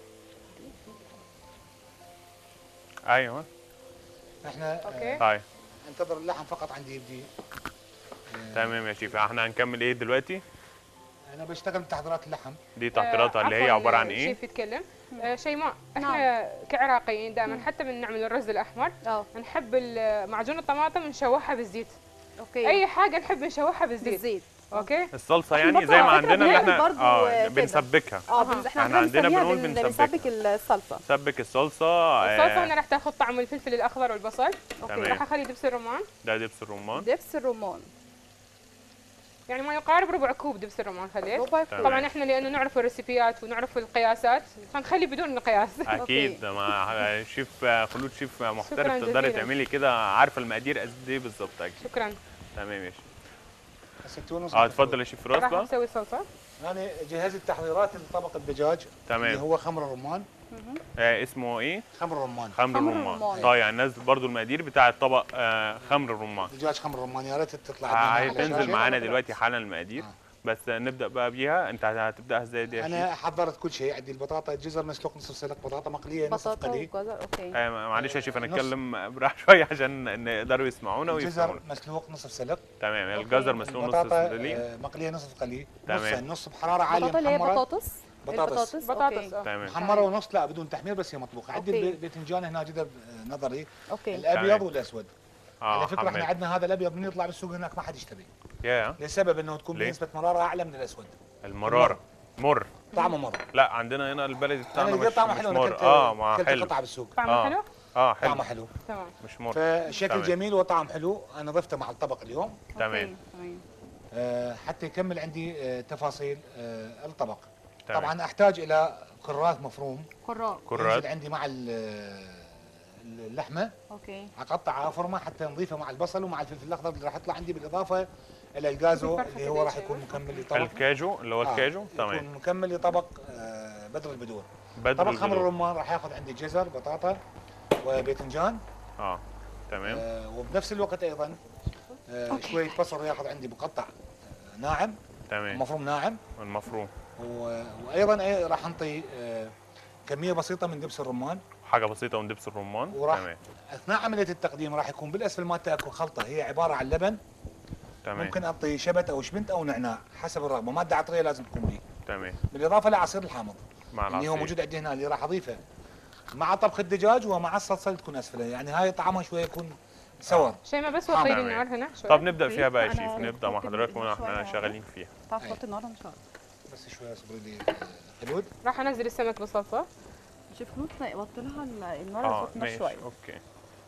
ايوه احنا اوكي طيب انتظر اللحم فقط عندي يبدي آه، تمام يا شيف احنا هنكمل ايه دلوقتي انا بشتغل بتحضيرات اللحم دي تحضيراتها اللي هي عفواً، عباره عن ايه شيف يتكلم آه، شيماء احنا كعراقيين دائما حتى من نعمل الرز الاحمر اه نحب ال- معجون الطماطم نشوحها بالزيت اوكي اي حاجه نحب نشوحها بالزيت بالزيت اوكي الصلصه إحنا يعني برضه زي ما على فكرة عندنا اللي بنعمل احنا برضه اه كده. بنسبكها اه بن- احنا إحنا عندنا بنسميها بنقول بن- بنسبكها. بنسبك الصلصه نسبك الصلصه الصلصه آه، هنا راح تاخذ طعم الفلفل الاخضر والبصل تمام. راح اخلي دبس الرمان ده دبس الرمان دبس الرمان يعني ما يقارب ربع كوب دبس الرمان خليت ربع تمام. طبعا احنا لانه نعرف الريسيبيات ونعرف القياسات فنخلي بدون مقياس اكيد ما شيف خلود شيف محترف شكراً تقدري جزيلاً. تعملي كده عارفه المقادير قد ايه بالظبط اكيد شكرا تمام يا شيف ستة ونص اه اتفضل يا شيف فراس راح بقى نسوي صلصه انا جهزت تحضيرات لطبق الدجاج اللي تمام هو خمر الرمان آه اسمه ايه خمر الرمان خمر خمر الرمان الرمان. طيب يعني نزل برضو المقادير بتاع الطبق آه خمر الرمان دجاج خمر الرمان يا ريت تطلع عندنا على هتنزل الشاشة. معانا دلوقتي حالا المقادير آه. بس نبدا بقى بيها انت هتبداها ازاي دي يا شيف؟ انا حضرت كل شيء عندي البطاطا الجزر مسلوق نصف سلق بطاطا مقليه نصف بطاطا قلي وجزر اوكي آه معلش يا شيف انا نص. اتكلم براحه شويه عشان نقدروا يسمعونا الجزر ويفهمونا مسلوق نصف سلق تمام الجزر مسلوق نص البطاطا سليم آه، مقليه نصف قلي تمام. نص نص بحراره عاليه بطاطا اللي هي محمره بطاطس بطاطس. البطاطس بطاطس اوكي آه. تمام محمره ونص لا بدون تحمير بس هي مطبوخه عندي أوكي. الباذنجان هنا جدا آه، نظري اوكي الابيض تمام. والاسود اه على فكره احنا حمال. عندنا هذا الابيض من يطلع بالسوق هناك ما حد يشتري يا لسبب انه تكون ليه؟ بنسبه مراره اعلى من الاسود المراره مر طعمه مر لا عندنا هنا البلدي بتاعنا انا مش لقيت طعمه مش حلو انا مر كنت اه ما كلت حلو قطعه بالسوق طعمه آه. حلو اه حلو طعمه حلو تمام مش مر فشكل تمام. جميل وطعم حلو انا ضفته مع الطبق اليوم تمام. أوكي، تمام آه، حتى يكمل عندي آه، تفاصيل آه، الطبق تمام. طبعا احتاج الى كراث مفروم قراء كرات ينزل عندي مع ال- اللحمه اوكي اقطعها فرمه حتى نضيفها مع البصل ومع الفلفل الاخضر اللي راح يطلع عندي بالاضافه الى الجازو الفرخة اللي هو كده راح شوي. يكون مكمل لطبق الكاجو اللي هو آه، الكاجو يكون تمام مكمل لطبق آه، بدر البدور بدر طبق خمر البدور. الرمان راح ياخذ عندي جزر بطاطا وباذنجان اه تمام آه، وبنفس الوقت ايضا آه، شويه بصل ياخذ عندي مقطع آه، ناعم تمام مفروم ناعم المفروم و- وايضا أي- راح نعطي آه، كميه بسيطه من دبس الرمان حاجه بسيطه من دبس الرمان وراح تمام اثناء عمليه التقديم راح يكون بالاسفل مالته اكو خلطه هي عباره عن لبن تمام ممكن اعطي شبت او شبنت او نعناع حسب الرغبه ماده عطريه لازم تكون بي تمام بالاضافه لعصير الحامض مع اللي هو العصير موجود عندي هنا اللي راح اضيفه مع طبخ الدجاج ومع الصلصه اللي تكون اسفله يعني هاي طعمها شويه يكون سور شيماء بس حاضر. وطي لي النار هنا شوي طب نبدا فيها بقى يا أنا شيف نبدا مع ممكن حضراتكم واحنا شوية. شغالين فيها تعرف أيوة. تحط النار ولا مش عارف بس شويه اصبري لي آه، خلود راح انزل السمك بالصلصه شوف نوت وطي لها ال- النار اه وطي النار ماشي شويه اوكي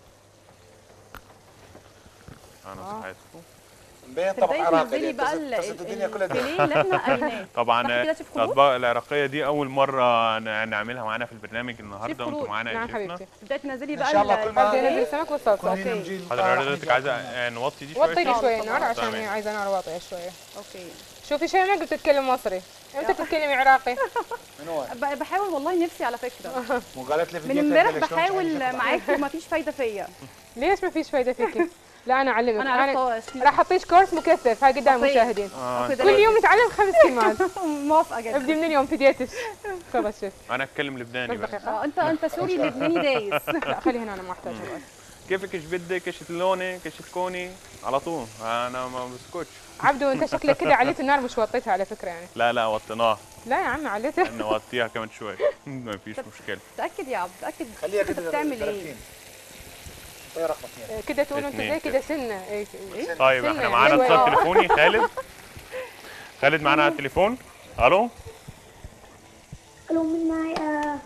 انا آه. صحيتكم مبين طبق تبداي عراقي تنزلي بقى ال- اتصلت الدنيا ال- كلها دي. الفيليه اللي احنا قلناه طبعا صح كده شيف خلود؟ الاطباق العراقيه دي اول مره ن- نعملها معانا في البرنامج النهارده شيف وانتم خلود. معانا يا نعم شيفنا حبيبتي تبداي تنزلي إن بقى شاء الله ال- كل ما- ابدا انزل الفيليه. السمك والصلصه كوني اوكي نجي حضرتك عايزه نجي- آه، نوطي دي شويه وطي لي شوي النار عشان تمام. عايزه نار واطيه شويه اوكي شوفي شيماء قلت تتكلم مصري امتى تتكلمي عراقي من هو؟ ب- بحاول والله نفسي على فكره وقالت لي في من البيت امبارح قال لي شلون بحاول شايف يطلع؟ معاكي ومفيش فايده فيا ليش ما فيش فايده فيكي لا انا اعلمك انا انا عرفت راح اعطيك كورس مكثف هاي قدام أوكي. المشاهدين آه. أوكي، ده كل لازم. يوم نتعلم خمس كلمات موافقه جدا ابدي من اليوم بديتش تفضل شيف انا اتكلم لبناني بس بقى دقيقه اه انت انت سوري لبناني دايس لا خلي هنا انا ما احتاج الوقت. كيفك ايش بدك ايش تلوني ايش تكوني على طول انا ما بسكتش عبدو انت شكلك كده عليت النار مش وطيتها على فكره يعني لا لا وطيناه لا يا عم عليتها نوطيها كمان شوي ما فيش مشكله تاكد يا عبد تاكد خليها انت كده بتعمل 30. ايه طيب رقم اثنين كده تقولوا انتوا اتنين زي كده سنه ايه إيه؟ طيب سنة احنا يعني. معانا أيوة. اتصال تليفوني خالد خالد معانا على التليفون الو الو مين معي آه،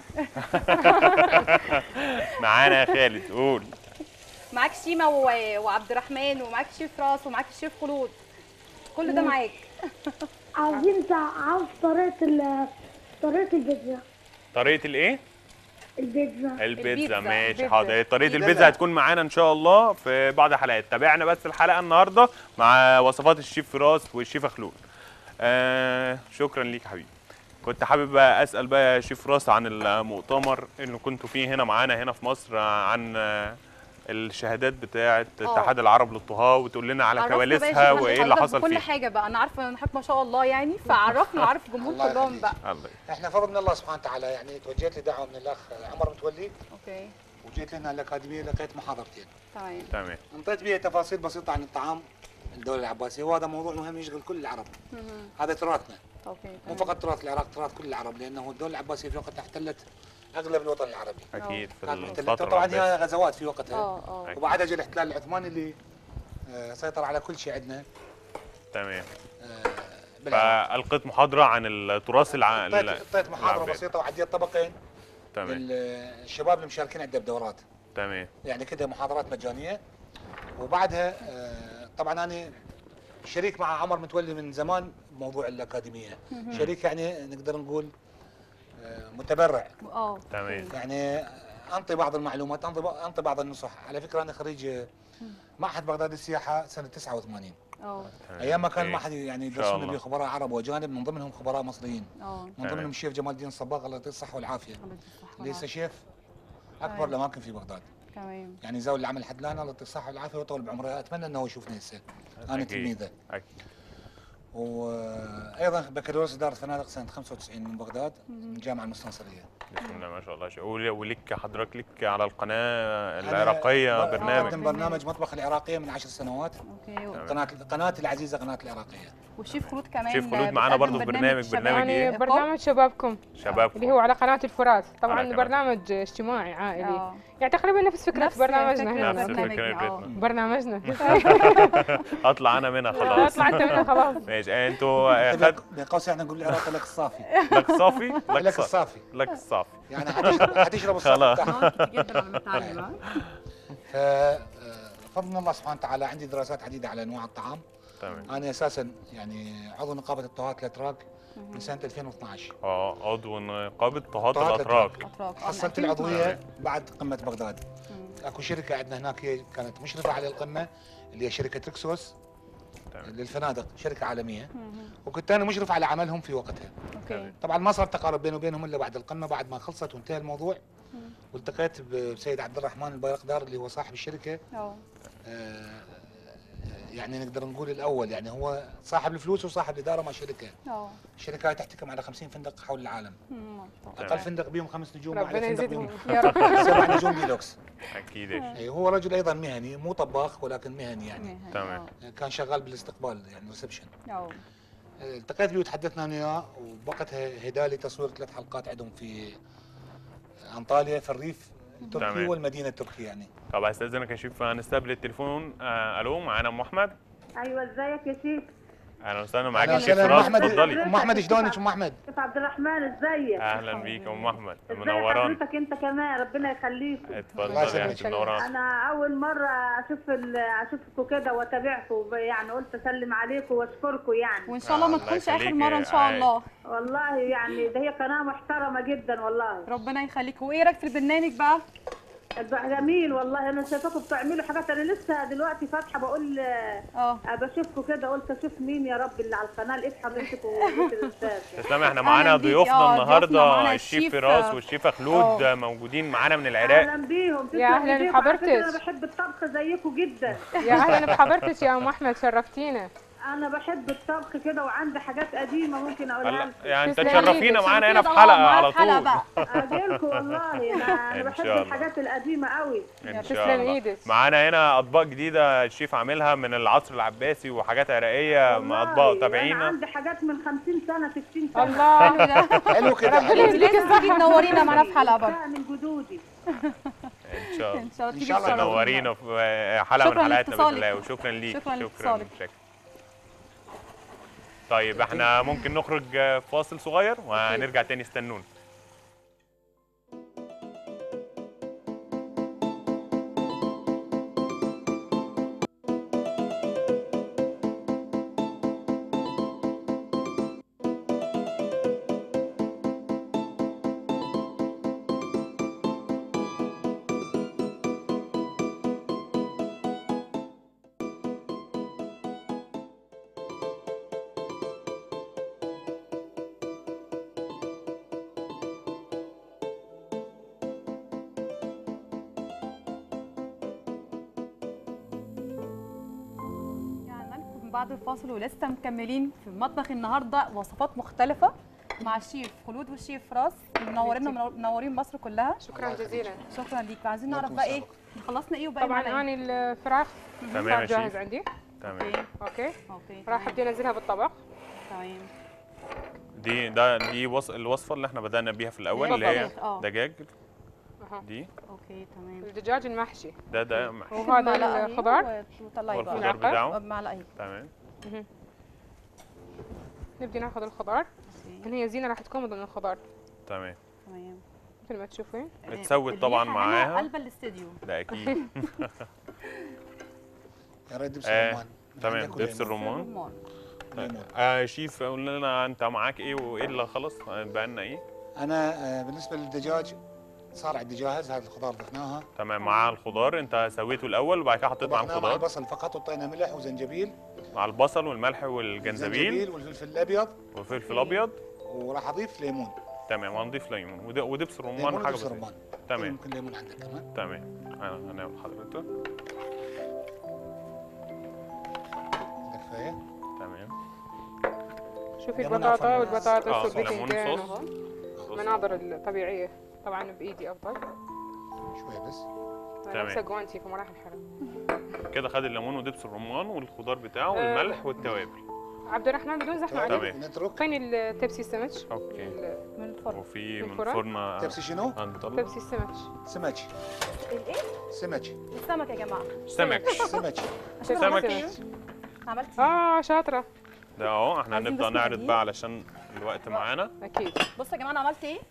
معانا يا خالد قول معاك شيما و- وعبد الرحمن ومعاك شيف راس ومعاك الشيف خلود كل ده معاك عاوزين تع- عاوز طريقة ال طريقة البيتزا طريقه الايه البيتزا البيتزا البيتزا، ماشي البيتزا. حاضر طريقه البيتزا. البيتزا هتكون معانا ان شاء الله في بعض الحلقات تابعنا بس الحلقه النهارده مع وصفات الشيف فراس والشيف خلود آه شكرا ليك يا حبيبي كنت حابب بقى اسال بقى يا شيف فراس عن المؤتمر اللي كنتوا فيه هنا معانا هنا في مصر آه، عن آه، الشهادات بتاعه اتحاد العرب للطهاه وتقول لنا على عرفنا بقى يا كواليسها شيف وايه اللي حضرتك حصل بكل فيها حاجه بقى انا عارفه ان حضرتك ما شاء الله يعني فعرفنا وعرف الجمهور الله كلهم يخليك. بقى الله احنا فضل من الله سبحانه وتعالى يعني توجهت لي دعوه من الاخ عمر متولي اوكي وجيت لنا الاكاديميه لقيت محاضرتين تمام تمام انطيت بها تفاصيل بسيطه عن الطعام الدوله العباسيه وهذا موضوع مهم يشغل كل العرب مهم. هذا تراثنا اوكي مو تمام. فقط تراث العراق تراث كل العرب لانه الدوله العباسيه في وقتها احتلت اغلب الوطن العربي اكيد في كانت محتلة الفتره طبعا العباسية. هي غزوات في وقتها اه اه أكيد. وبعدها جاء الاحتلال العثماني اللي آه، سيطر على كل شيء عندنا تمام آه، بالعراق فالقيت محاضره عن التراث الع... اعطيت اعطيت محاضره العباسي. بسيطه وعديت طبقين تمام للشباب اللي مشاركين عندنا بدورات تمام يعني كده محاضرات مجانيه وبعدها آه، طبعا انا شريك مع عمر متولي من زمان بموضوع الاكاديميه شريك يعني نقدر نقول آه، متبرع اه تمام. يعني انطي بعض المعلومات انطي انطي بعض النصح على فكره انا خريج آه، معهد بغداد للسياحه سنه 89 اه ايام ما كان إيه. ما حد يعني إن شاء يدرسونا الله. به خبراء عرب واجانب من ضمنهم خبراء مصريين اه من تمام. ضمنهم الشيف جمال الدين الصباغ الله يعطيه الصحه والعافيه الله يديك الصحة ليس والعافية. شيف اكبر تمام. الاماكن في بغداد تمام يعني زاوية العمل حدلان الله يعطيه الصحه والعافيه ويطول بعمره اتمنى انه يشوفني هسه انا أكيد. تلميذه أكيد. وايضا بكالوريوس اداره فنادق سنه 95 من بغداد من الجامعه المستنصريه بسم الله ما شاء الله شيء ول- ولك حضرتك لك على القناه أنا العراقيه ب- برنامج بقدم برنامج مطبخ العراقيه من عشر سنوات اوكي قناه قناه العزيزه قناه العراقيه والشيف خلود كمان شيف خلود معانا بتقدم برضو في برنامج- شباب برنامج إيه؟ يعني برنامج شبابكم شبابكم اللي هو على قناه الفرات على طبعا قناة. برنامج اجتماعي عائلي اه يعني تقريبا نفس فكره نفس برنامجنا فكرة هنا نفس برنامجنا، الفكرة آه. بيتنا. برنامجنا اطلع انا منها خلاص اطلع انت منها خلاص ماشي آه، انتوا آه، خد بين قوسين احنا نقول العراقي لك الصافي لك صافي لك لك صافي الصافي لك الصافي يعني حتشرب حتشرب الصافي خلاص. بتاعها جدا على المتعلم ف آه، بفضل من الله سبحانه وتعالى عندي دراسات عديده على انواع الطعام تمام انا اساسا يعني عضو نقابه الطهاة الاتراك من سنه 2012 اه عضو نقابه طهاة طهاة الاتراك اتراك حصلت العضويه بعد قمه بغداد اكو شركه عندنا هناك هي كانت مشرفه على القمه اللي هي شركه ريكسوس تمام. للفنادق شركه عالميه وكنت انا مشرف على عملهم في وقتها اوكي طبعا ما صار تقارب بيني وبينهم الا بعد القمه بعد ما خلصت وانتهى الموضوع والتقيت بسيد عبد الرحمن البيرقدار اللي هو صاحب الشركه اه آه، يعني نقدر نقول الاول يعني هو صاحب الفلوس وصاحب الاداره مع شركه اه الشركه هاي تحتكم على 50 فندق حول العالم مم، ما شاء الله. اقل فندق بيهم خمس نجوم واعلى ربنا فندق يزيدهم بيهم يا رب سبع نجوم ديلوكس اكيد إيش. أي هو رجل ايضا مهني مو طباخ ولكن مهني يعني تمام. كان شغال بالاستقبال يعني ريسبشن اه التقيت به وتحدثنا انا وياه وبوقتها هدالي تصوير ثلاث حلقات عندهم في انطاليا في الريف التركي تمام. والمدينه التركيه يعني طب استاذنك يا شيف هنستقبل التليفون آه الو معانا ام احمد ايوه ازيك يا شيخ اهلا وسهلا معاك أهلا يا شيف وسهلا. فراس ام احمد اتفضلي ام احمد شلونك ام احمد شيخ عبد الرحمن ازيك اهلا بيك يا ام احمد ازيك منوران حضرتك انت كمان ربنا يخليكم الله اتفضلي يا يسلمك. حبيبتي منوران انا اول مره اشوف ال- اشوفكم كده واتابعكم يعني قلت اسلم عليكم واشكركم يعني وان شاء الله ما الله تكونش اخر يخليك مره ان يا شاء عاي. الله والله يعني ده هي قناه محترمه جدا والله ربنا يخليك وايه رايك في البرنامج بقى بقى جميل والله انا شايفاكم بتعملوا حاجات انا لسه دلوقتي فاتحه بقول آه، اه بشوفكم كده قلت اشوف مين يا رب اللي على القناه لقيت حضرتك ولقيت الاستاذ تسلمي احنا معانا أهلاً بيك. ضيوفنا آه، ضيوفنا النهارده معانا الشيف الشيف، فراس آه، والشيفه خلود آه. موجودين معانا من العراق اهلا بيهم يا أهلاً تسلم إيديكم. على فكرة بحضرتك. انا بحب الطبخ زيكم جدا يا اهلا بحضرتك يا ام احمد شرفتينا انا بحب الطبخ كده وعندي حاجات قديمه ممكن اقولها هلا لكم يعني انت تسلمي تشرفينا إيدك. معانا هنا في كده حلقه معانا على في حلقة طول بقى. اجيلكم والله انا إن انا بحب شاء الله. الحاجات القديمه قوي ان تسلم شاء الله إيدك. معانا هنا اطباق جديده الشيف عاملها من العصر العباسي وحاجات عراقيه والله اطباق انا تابعينا عندي حاجات من 50 سنه 60 سنه الله حلو ده حلو كده ربنا حلو. يديك لازم تيجي تنورينا معانا في حلقه برضه بقى من جدودي ان شاء الله ان شاء الله إن تيجي شاء الله تشرفينا. تنورينا في حلقه من شكراً حلقاتنا باذن لاتصالك. الله وشكرا ليك شكراً شكرا لاتصالك. شكرا طيب احنا ممكن نخرج فاصل صغير وهنرجع تاني استنونا رجعنا لكم بعد الفاصل ولسه مكملين في مطبخ النهارده وصفات مختلفه مع الشيف خلود والشيف راس منورين منورين مصر كلها شكرا جزيلا شكرا ليك عايزين نعرف لكم بقى ايه سابق. خلصنا ايه وباقي طبعا معانا انا إيه؟ الفراخ تمام صار يا جاهز شيف عندي تمام اوكي اوكي اوكي راح ابتدي انزلها بالطبق تمام دي ده دي وص... الوصفه اللي احنا بدانا بيها في الاول اللي هي الطبيخ، آه. دجاج أها. دي اوكي تمام الدجاج المحشي ده ده محشي وهذا معلقة هي الخضار وطلعي والخضار بقى ملعقة. بتاعه بمعلقه هي تمام نبدي ناخذ الخضار أوكي، ان هي زينه راح تكون من ضمن الخضار تمام تمام مثل ما تشوفين بتسوي طبعا الريحة هنا معاها. قلب الاستديو ده اكيد يا ريت دبس آه، الرمان تمام عندك دبس الرمان رمان ليمون. آه شيف قول لنا انت معاك ايه وايه اللي خلص بقى لنا ايه انا آه، بالنسبه للدجاج صار عندي جاهز هذا الخضار ضفناها تمام مع الخضار انت سويته الاول وبعد كده حطيت مع طبخناه مع الخضار البصل فقط وطينا ملح وزنجبيل مع البصل والملح والجنزبيل زنجبيل والفلفل الابيض وفلفل ابيض وراح اضيف ليمون تمام وهنضيف ليمون ود- ودبس ليمون رمان حاجه ودبس بسيطه رمان تمام ممكن ليمون عندك كمان تمام انا هنعمل حضرتك عندك كفايه شوفي ليمون البطاطا أفضل. والبطاطس آه، والباذنجان ليمون صوص. أهو. المناظر الطبيعية طبعا بإيدي أفضل شويه بس أنا تمام. لابسة جوانتي فما راح انحرق كده خد الليمون ودبس الرمان والخضار بتاعه والملح والتوابل عبد الرحمن بدون زحمة عليك تمام نترك فين التبسي السمك؟ اوكي ال- من الفرن وفي من من الفرن؟ فرن تبسي شنو؟ هنطلع تبسي السمك سمك الايه؟ سمك السمك يا جماعه سمك سمك عشان سمك. عملت ايه؟ عملت ايه؟ اه شاطرة ده اهو احنا عايزين هنبدا بس نعرض مقادير. بقى علشان الوقت معانا أكيد بص يا جماعه انا عملت ايه؟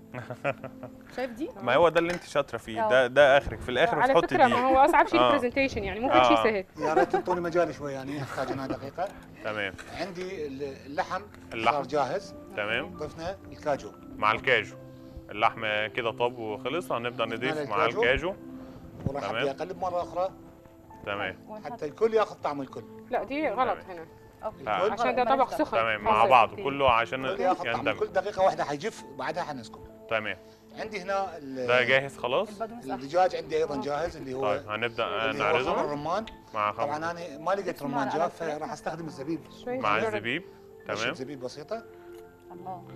شايف دي؟ ما هو ده اللي انت شاطره فيه أهو. ده ده اخرك في الاخر على بتحطي فكرة دي ما هو أصعب شيء آه. البرزنتيشن يعني مو كل آه. شيء سهل يا ريت تعطوني مجال شوي يعني احتاج هنا دقيقه تمام عندي اللحم اللحم. صار جاهز تمام ضفنا الكاجو مع الكاجو اللحم كده طاب وخلص هنبدا نضيف معنا مع الكاجو. الكاجو وراح تمام. ابدي اقلب مره اخرى تمام حتى الكل ياخذ طعم الكل لا دي غلط تمام. هنا اوكي آه. عشان ده طبق سخن تمام مع حاضر. بعض كله عشان الكل ياخذ طعم يندمج الكل دقيقه واحده حيجف بعدها حنسكب تمام عندي هنا ال- ده جاهز خلاص البدون صح الدجاج عندي ايضا جاهز اللي هو طيب هنبدا اللي هو خمر نعرضه الرمان مع طبعا خمر انا ما لقيت اسمه رمان على جاف الفراخ. فراح استخدم الزبيب شوي مع نجرب. الزبيب رشة تمام زبيب بسيطه الله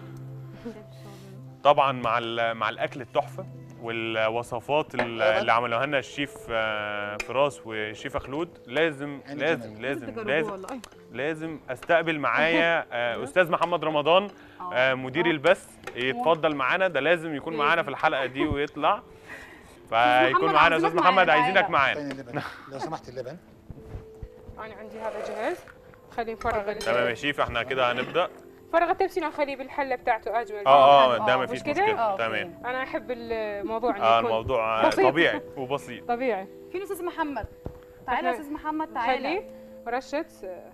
طبعا مع ال- مع الاكل التحفه والوصفات ال- أيوة. اللي عملوها لنا الشيف آه، فراس والشيف خلود لازم عندي لازم جمال. لازم تجربوه لازم والله أي. لازم استقبل معايا آه، استاذ محمد رمضان آه، مدير البث يتفضل معانا ده لازم يكون معانا في الحلقه دي ويطلع فيكون محمد معانا استاذ عايزينك محمد معانا، عايزينك تعالى. معانا اعطيني اللبن لو سمحت اللبن أنا عندي هذا جاهز خلي نفرغ ال- تمام يا شيف احنا كده هنبدا فرغ التبسي نخليه بالحلة بتاعته أجمل اه اه آه، ده مش مفيش كده؟ مشكله آه، تمام أنا أحب الموضوع إنه اه يكون الموضوع آه، بسيط. طبيعي وبسيط طبيعي فين استاذ محمد؟ تعالى يا إحنا استاذ محمد تعالى خليه رشة آه،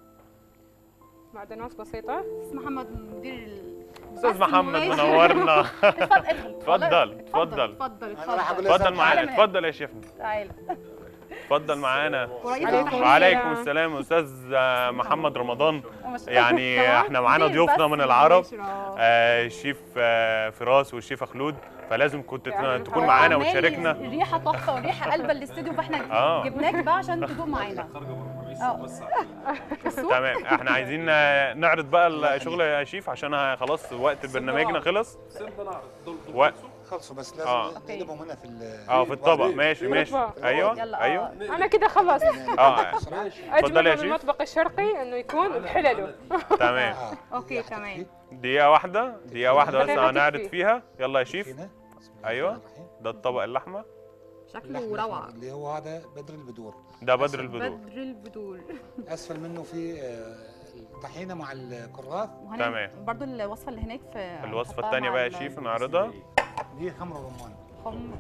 معدنات بسيطة استاذ محمد مدير ال- استاذ بس محمد المميز. منورنا اتفضل ادخل اتفضل، اتفضل. اتفضل أنا راح أقول اتفضل لك اتفضل معانا تعالى. اتفضل يا شيفنا تعالى اتفضل معانا ورئيس عليكم التحرير. وعليكم السلام استاذ آه، محمد رمضان ما شاء الله. يعني تمام؟ احنا معانا مدير ضيوفنا بس من العرب مباشر. آه، الشيف آه، فراس والشيف خلود فلازم كنت يعني تكون هو معانا عمال وتشاركنا الريحه تحفه والريحه قلبه الاستوديو فاحنا آه. جبناك بقى عشان تدوق معانا اه تمام احنا عايزين آه، نعرض بقى الشغل يا شيف عشان خلاص وقت برنامجنا خلص وقت خلصوا بس آه. لازم نقلبهم هنا في ال- اه في الطبق ماشي ماشي الأطباق. ايوه يلا ايوه آه. أنا كده خلصت اه بسرعة. اتفضل أجمل يا من شيف. المطبخ الشرقي إنه يكون بحلله تمام آه. اوكي تمام دقيقة واحدة دقيقة واحدة بس دقيقة هنعرض تكفي. فيها يلا يا شيف هنا بسم الله أيوة. الرحمن الرحيم. ده الطبق اللحمة شكله اللحم روعه اللي هو هذا بدر البدور ده بدر البدور بدر البدور اسفل منه في آه، الطحينه مع الكراث وهنا تمام. برضو الوصفه اللي هناك في الوصفة هنحطها التانية مع بقى يا ال- شيف نعرضها دي خمر الرمان خم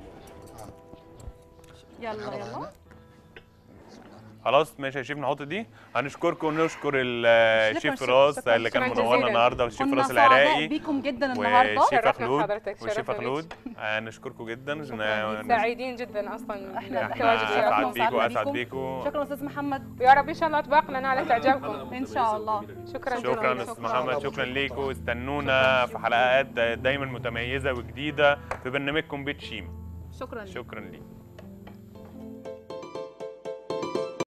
يلا نعرضها يلا هنا. خلاص ماشي يا شيف نحط دي هنشكركم ونشكر ال- الشيف شكراً- فراس شكراً- اللي كان شكراً منورنا جزيلاً. النهارده والشيف كنا فراس سعداء العراقي بيكم جدا النهارده والشيف شرفنا خلود بحضرتك، والشيف شرفنا بيك. خلود آه، نشكركم جدا شكراً ن- سعيدين جدا أصلا احنا بالتواجد احنا وياكم. اسعد بيكم وسعدنا اسعد بيكم. بيكم شكرا استاذ محمد يا رب إن شاء الله أطباقنا نالت إعجابكم ان شاء الله شكرا شكرا جزيلا استاذ محمد شكرا ليكم استنونا في حلقات دايما متميزه وجديده في برنامجكم بيت شيم شكرا شكرا ليك